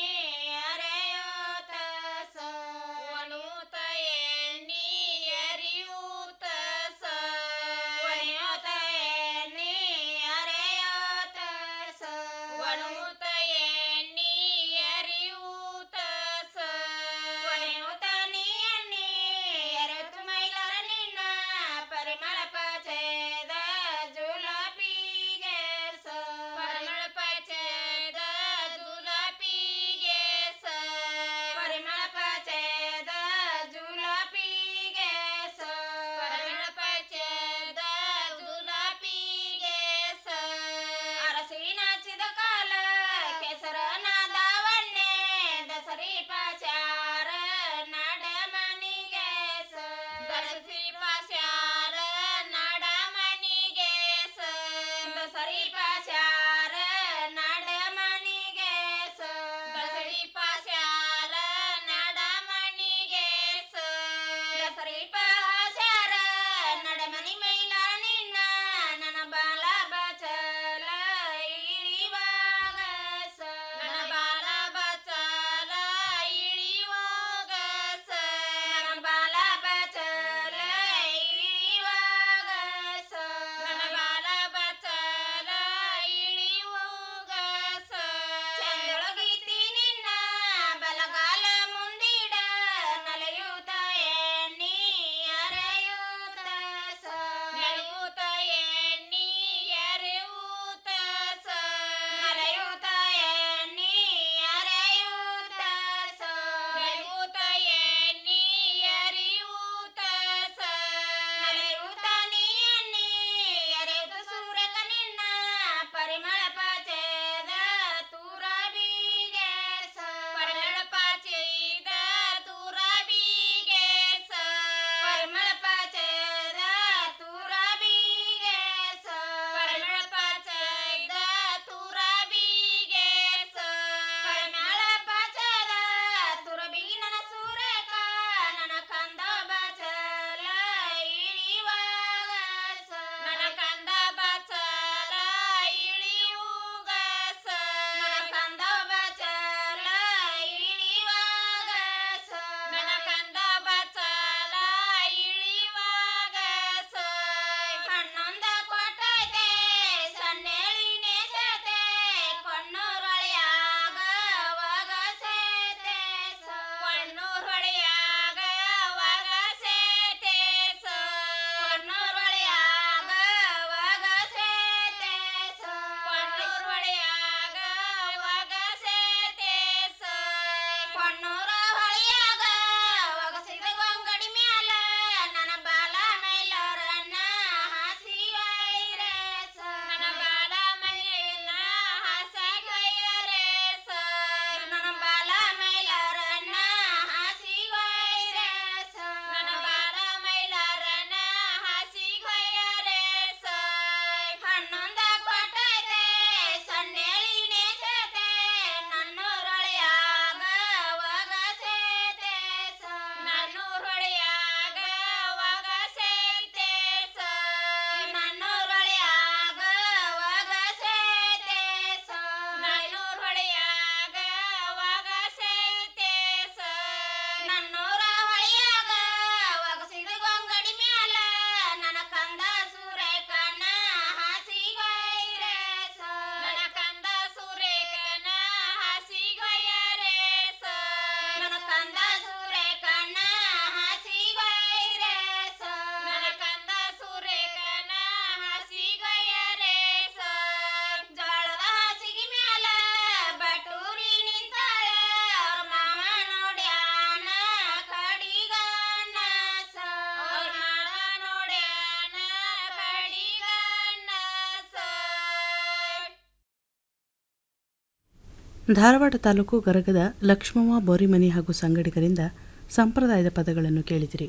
Speaker 14: ಅರೆಯೋತ ಸ ವನುತ ಎಣ್ಣಿ ಅರಿಯೂತ ಸ ವನೆಯೋತ ಎಣ್ಣಿ ಅರೆಯೋತ ಸ ವನುತ ಎಣ್ಣಿ ಅರಿಯೂತ ಸ ವನೆಯೋತ ನೀ ಎಣ್ಣಿ ಅರೆತು ಮೈಲರ ನಿನ್ನ ಪರಿಮಳ ಪಚೇದ ಜುಲಪಿಗೆ ಸ ಪರಿಮಳ ಪಚೇದ ಜುಲಪಿಗೆ ಸ ಪರಿಮಳ ಪಚೇದ ಜುಲಪಿಗೆ ಸ ಪರಿಮಳ ಪಚೇದ ಜುಲಪಿಗೆ ಸ ಅರಸಿ ನಾಚಿದ ಕಾಲ ಕೆಸರ ನಾದವನ್ನೇ ದಸರಿ ಪಚಾರ ನಡ ಮನಿಗೆ ಸ ದಸರಿ ಪಚಾರ ನಡ ಮನಿಗೆ ಸ ದಸರಿ ಪಚಾರ ನಡ ಮನಿಗೆ ಸ ದಸರಿ ಪಚಾರ ನಡ ಮನಿಗೆ ಸ ದಸರಿ ಪಚಾರ ನಡಮನಿ ಮೈಲ ನಿನ್ನ ನನ್ನ ಬಾಲ ಬಚಲ ಇಳಿವಾಗ ಸ ನನ್ನ ಬಾಲ ಬಚಲ ಇಳಿವಾಗ ಸ ನನ್ನ ಬಾಲ ಬಚಲ ಇಳಿವಾಗ ಸ ನನ್ನ ಬಾಲ ಬಚಲ ಇಳಿವಾಗ ಸ ಚಂದೊಳಗೈತಿ ನಿನ್ನ ಬಲಗಾಲ ಮುಂದಿಡ ನಲೆಯೂತ ಎಣ್ಣಿ ಅರೆಯೂತ ಸ ನಲೆಯೂತ ಎಣ್ಣಿ ಅರೆಯೂತ ಸ ನಲೆಯೂತ ಎಣ್ಣಿ ಅರೆಯೂತ ಸ ನಲೆಯೂತ ಎಣ್ಣಿ ಅರಿಯೂತ ಸ ನಲೆಯೂತ ನೀ ಎಣ್ಣಿ ಅರೆಯೂತ ಸೂರ್ಯಕ ನಿನ್ನ ಪರಿಮಳ ಪಚೇದ ತೂರ ಬೀಗೆ ಸ ಪರಿಮಳ ಪಚೇದ ತೂರ ಬೀಗೆ ಸ ಪರಿಮಳ ಪಚೇದ ತೂರ ಬೀಗೆ ಸ ಪರಿಮಳ ಪಚೇದ ತೂರ ಬೀಗೆ ಸ ಪರಿಮಳ ಪಚೇದ ತೂರ ಬೀಗಿ ನನ್ನ ಸೂರ್ಯಕ ನನ್ನ ಕಂದ ಬಚಲ ಇಳಿವಾಗ ಸ ನನ್ನ ಕಂದ ಬಚಲ ಇಳಿಯುಗ ಸ ನನ್ನ ಕಂದ ಬಚಲ ಇಳಿವಾಗ ಸ ನನ್ನ ಕಂದ ಬಚಲ ಇಳಿವಾಗ ಸ ಹನ್ನೊಂದ ಕೊಟ್ಟೈತೆ ಸನ್ನೆಳಿನೇ ಸತೆ ಕೊಣ್ಣೂರೊಳೆಯಾಗ ಒಗಸೇತೆ ಸ ಕೊಣ್ಣೂರೊಳೆಯಾಗ ಒಗಸೇತೆ ಸ ಕೊಣ್ಣೂರೊಳೆಯಾಗ ಒಗಸೇತೆ ಸ ಕೊಣ್ಣೂರೊಳೆಯಾಗ ಒಗಸೇತೆ ಸ ಕೊಣ್ಣೂರ ಹೊಳೆಯಾಗ ಒಗಸಿದ ಗೊಂಗಡಿ ಮ್ಯಾಲ ನನ್ನ ಬಾಲ ಮೈಲರನ್ನ ಹಾಸಿವೈರೆ ಸ ನನ್ನ ಬಾಲ ಮೈಲಿನ ಹಾಸಗೈರೆ ಸ ನನ್ನ ಬಾಲ ಮೈಲರನ್ನ ಹಾಸಿವೈರೆ ಸ ನನ್ನ ಬಾಲ ಮೈಲರನ್ನ ಹಾಸಿಗೈರೆ ಸ ಹನ್ನೊಂದ ಕೊಟ್ಟೈತೆ ಸನ್ನೆಳಿನೇ ಸತೆ ನನ್ನೂರೊಳೆಯಾಗ ಒಗಸೇತೆ ಸ ನನ್ನೂರೊಳೆಯಾಗ ಒಗಸೇತೆ ಸ ನನ್ನೂರೊಳೆಯಾಗ ಒಗಸೇತೆ ಸ ನನ್ನೂರೊಳೆಯಾಗ ಒಗಸೇತೆ ಸ ನನ್ನೂರ ಹೊಳೆಯಾಗ ಒಗಸಿದ ಗೊಂಗಡಿ ಮ್ಯಾಲ ನನ್ನ ಕಂದ ಸೂರ್ಯಕನ ಹಾಸಿಗೈರೆ ಸ ನನ್ನ ಕಂದ ಸೂರ್ಯಕನ ಹಾಸಿಗೈರೆ ಸ ನನ್ನ ಕಂದ ಸೂರ್ಯಕನ ಹಾಸಿಗೈರೆ ಸ ನನ್ನ ಕಂದ ಸೂರ್ಯಕನ ಹಾಸಿಗೈರೆ ಸ ಜೋಳದ ಹಾಸಿಗೆ ಮ್ಯಾಲ ಬಟೂರಿ ನಿಂತಾಳ ಅವ್ರ ಮಾವ ನೋಡ್ಯಾನ ಕಡಿಗಣ್ಣ ಸ ಅವ್ರ ಮಾವ ನೋಡ್ಯಾನ ಕಡಿಗಣ್ಣ ಸ
Speaker 1: ಧಾರವಾಡ ತಾಲೂಕು ಗರಗದ ಲಕ್ಷ್ಮವ್ವ ಬೋರಿಮನಿ ಹಾಗೂ ಸಂಗಡಿಗರಿಂದ ಸಂಪ್ರದಾಯದ ಪದಗಳನ್ನು ಕೇಳಿದಿರಿ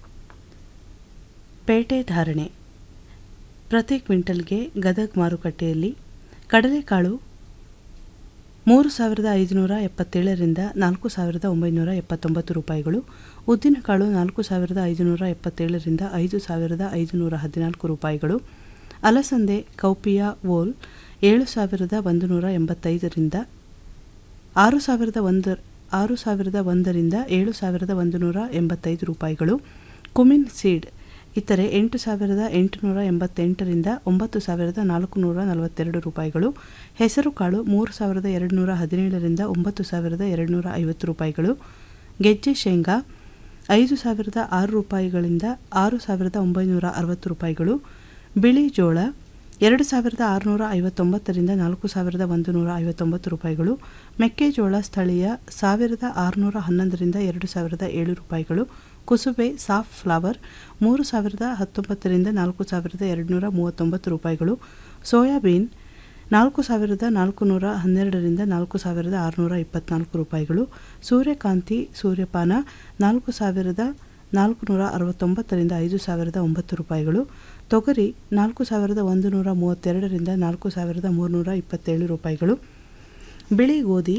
Speaker 1: ಪೇಟೆ ಧಾರಣೆ ಪ್ರತಿ ಕ್ವಿಂಟಲ್ಗೆ ಗದಗ್ ಮಾರುಕಟ್ಟೆಯಲ್ಲಿ ಕಡಲೆಕಾಳು ಮೂರು ಸಾವಿರದ ಐದುನೂರ ಎಪ್ಪತ್ತೇಳರಿಂದ ನಾಲ್ಕು ಸಾವಿರದ ಒಂಬೈನೂರ ಎಪ್ಪತ್ತೊಂಬತ್ತು ರೂಪಾಯಿಗಳು ಉದ್ದಿನಕಾಳು ನಾಲ್ಕು ಸಾವಿರದ ಐದುನೂರ ಎಪ್ಪತ್ತೇಳರಿಂದ ಐದು ಸಾವಿರದ ಐದುನೂರ ಹದಿನಾಲ್ಕು ರೂಪಾಯಿಗಳು
Speaker 15: ಅಲಸಂದೆ ಕೌಪಿಯಾ ವೋಲ್ ಏಳು ಸಾವಿರದ ಒಂದು ನೂರ ಎಂಬತ್ತೈದರಿಂದ ಆರು ಸಾವಿರದ ಒಂದು ಆರು ಸಾವಿರದ ಒಂದರಿಂದ ಏಳು ಸಾವಿರದ ಒಂದು ನೂರ ಎಂಬತ್ತೈದು ರೂಪಾಯಿಗಳು ಕುಮಿನ್ ಸೀಡ್ ಇತರೆ ಎಂಟು ಸಾವಿರದ ಎಂಟುನೂರ ಎಂಬತ್ತೆಂಟರಿಂದ ಒಂಬತ್ತು ಸಾವಿರದ ನಾಲ್ಕು ನೂರ ನಲವತ್ತೆರಡು ರೂಪಾಯಿಗಳು ಹೆಸರು ಕಾಳು ಮೂರು ಸಾವಿರದ ಎರಡು ನೂರ ಹದಿನೇಳರಿಂದ ಒಂಬತ್ತು ಸಾವಿರದ ಎರಡು ನೂರ ಐವತ್ತು ರೂಪಾಯಿಗಳು ಗೆಜ್ಜೆ ಶೇಂಗಾ ಐದು ಸಾವಿರದ ಆರು ರೂಪಾಯಿಗಳಿಂದ ಆರು ಸಾವಿರದ ಒಂಬೈನೂರ ಅರವತ್ತು ರೂಪಾಯಿಗಳು ಬಿಳಿ ಜೋಳ ಎರಡು ಸಾವಿರದ ಆರುನೂರ ಐವತ್ತೊಂಬತ್ತರಿಂದ ನಾಲ್ಕು ಸಾವಿರದ ಒಂದು ನೂರ ಐವತ್ತೊಂಬತ್ತು ರೂಪಾಯಿಗಳು ಮೆಕ್ಕೆಜೋಳ ಸ್ಥಳೀಯ ಸಾವಿರದ ಆರುನೂರ ಹನ್ನೊಂದರಿಂದ ಎರಡು ಸಾವಿರದ ಏಳು ರೂಪಾಯಿಗಳು ಕುಸುಬೆ ಸಾಫ್ ಫ್ಲವರ್ ಮೂರು ಸಾವಿರದ ಹತ್ತೊಂಬತ್ತರಿಂದ ನಾಲ್ಕು ಸಾವಿರದ ಎರಡುನೂರ ಮೂವತ್ತೊಂಬತ್ತು ರೂಪಾಯಿಗಳು ಸೋಯಾಬೀನ್ ನಾಲ್ಕು ಸಾವಿರದ ನಾಲ್ಕು ನೂರ ಹನ್ನೆರಡರಿಂದ ನಾಲ್ಕು ಸಾವಿರದ ಆರುನೂರ ಇಪ್ಪತ್ನಾಲ್ಕು ರೂಪಾಯಿಗಳು ಸೂರ್ಯಕಾಂತಿ ಸೂರ್ಯಪಾನ ನಾಲ್ಕು ಸಾವಿರದ ನಾಲ್ಕು ನೂರ ಅರವತ್ತೊಂಬತ್ತರಿಂದ ಐದು ಸಾವಿರದ ಒಂಬತ್ತು ರೂಪಾಯಿಗಳು ತೊಗರಿ ನಾಲ್ಕು ಸಾವಿರದ ಒಂದು ನೂರ ಮೂವತ್ತೆರಡರಿಂದ ನಾಲ್ಕು ಸಾವಿರದ ಮೂರುನೂರ ಇಪ್ಪತ್ತೇಳು ರೂಪಾಯಿಗಳು ಬಿಳಿ ಗೋಧಿ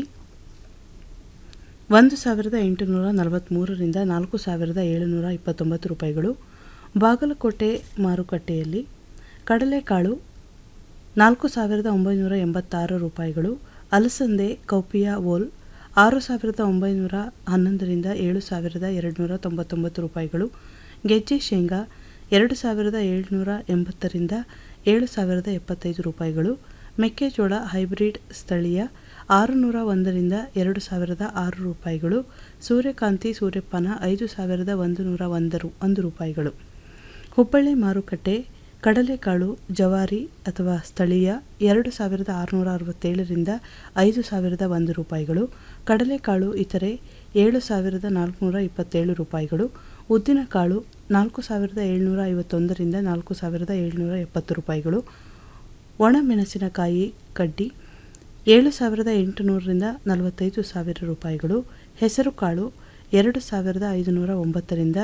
Speaker 15: ಒಂದು ಸಾವಿರದ ಎಂಟುನೂರ ನಲವತ್ತ್ಮೂರರಿಂದ ನಾಲ್ಕು ಸಾವಿರದ ಏಳುನೂರ ಇಪ್ಪತ್ತೊಂಬತ್ತು ರೂಪಾಯಿಗಳು ಬಾಗಲಕೋಟೆ ಮಾರುಕಟ್ಟೆಯಲ್ಲಿ ಕಡಲೆಕಾಳು ನಾಲ್ಕು ಸಾವಿರದ ಒಂಬೈನೂರ ಎಂಬತ್ತಾರು ರೂಪಾಯಿಗಳು ಅಲಸಂದೆ ಕೌಪಿಯಾ ವೋಲ್ ಆರು ಸಾವಿರದ ಒಂಬೈನೂರ ಹನ್ನೊಂದರಿಂದ ಏಳು ಸಾವಿರದ ಎರಡುನೂರ ತೊಂಬತ್ತೊಂಬತ್ತು ರೂಪಾಯಿಗಳು ಗೆಜ್ಜೆ ಶೇಂಗಾ ಎರಡು ಸಾವಿರದ ಏಳುನೂರ ಎಂಬತ್ತರಿಂದ ಏಳು ಸಾವಿರದ ಎಪ್ಪತ್ತೈದು ರೂಪಾಯಿಗಳು ಮೆಕ್ಕೆಜೋಳ ಹೈಬ್ರಿಡ್ ಸ್ಥಳೀಯ ಆರುನೂರ ಒಂದರಿಂದ ಎರಡು ಸಾವಿರದ ಆರು ರೂಪಾಯಿಗಳು ಸೂರ್ಯಕಾಂತಿ ಸೂರ್ಯಪಾನ ಐದು ಸಾವಿರದ ಒಂದು ನೂರ ಒಂದು ಒಂದು ರೂಪಾಯಿಗಳು ಹುಬ್ಬಳ್ಳಿ ಮಾರುಕಟ್ಟೆ ಕಡಲೆಕಾಳು ಜವಾರಿ ಅಥವಾ ಸ್ಥಳೀಯ ಎರಡು ಸಾವಿರದ ಆರುನೂರ ಅರವತ್ತೇಳರಿಂದ ಐದು ಸಾವಿರದ ಒಂದು ರೂಪಾಯಿಗಳು ಕಡಲೆಕಾಳು ಇತರೆ ಏಳು ಸಾವಿರದ ನಾಲ್ಕುನೂರ ಇಪ್ಪತ್ತೇಳು ರೂಪಾಯಿಗಳು ಉದ್ದಿನಕಾಳು ನಾಲ್ಕು ಸಾವಿರದ ಏಳ್ನೂರ ಐವತ್ತೊಂದರಿಂದ ನಾಲ್ಕು ಸಾವಿರದ ಏಳ್ನೂರ ಎಪ್ಪತ್ತು ರೂಪಾಯಿಗಳು ಒಣಮೆಣಸಿನಕಾಯಿ ಕಡ್ಡಿ ಏಳು ಸಾವಿರದ ಎಂಟುನೂರರಿಂದ ನಲವತ್ತೈದು ಸಾವಿರ ರೂಪಾಯಿಗಳು ಹೆಸರುಕಾಳು ಎರಡು ಸಾವಿರದ ಐದುನೂರ ಒಂಬತ್ತರಿಂದ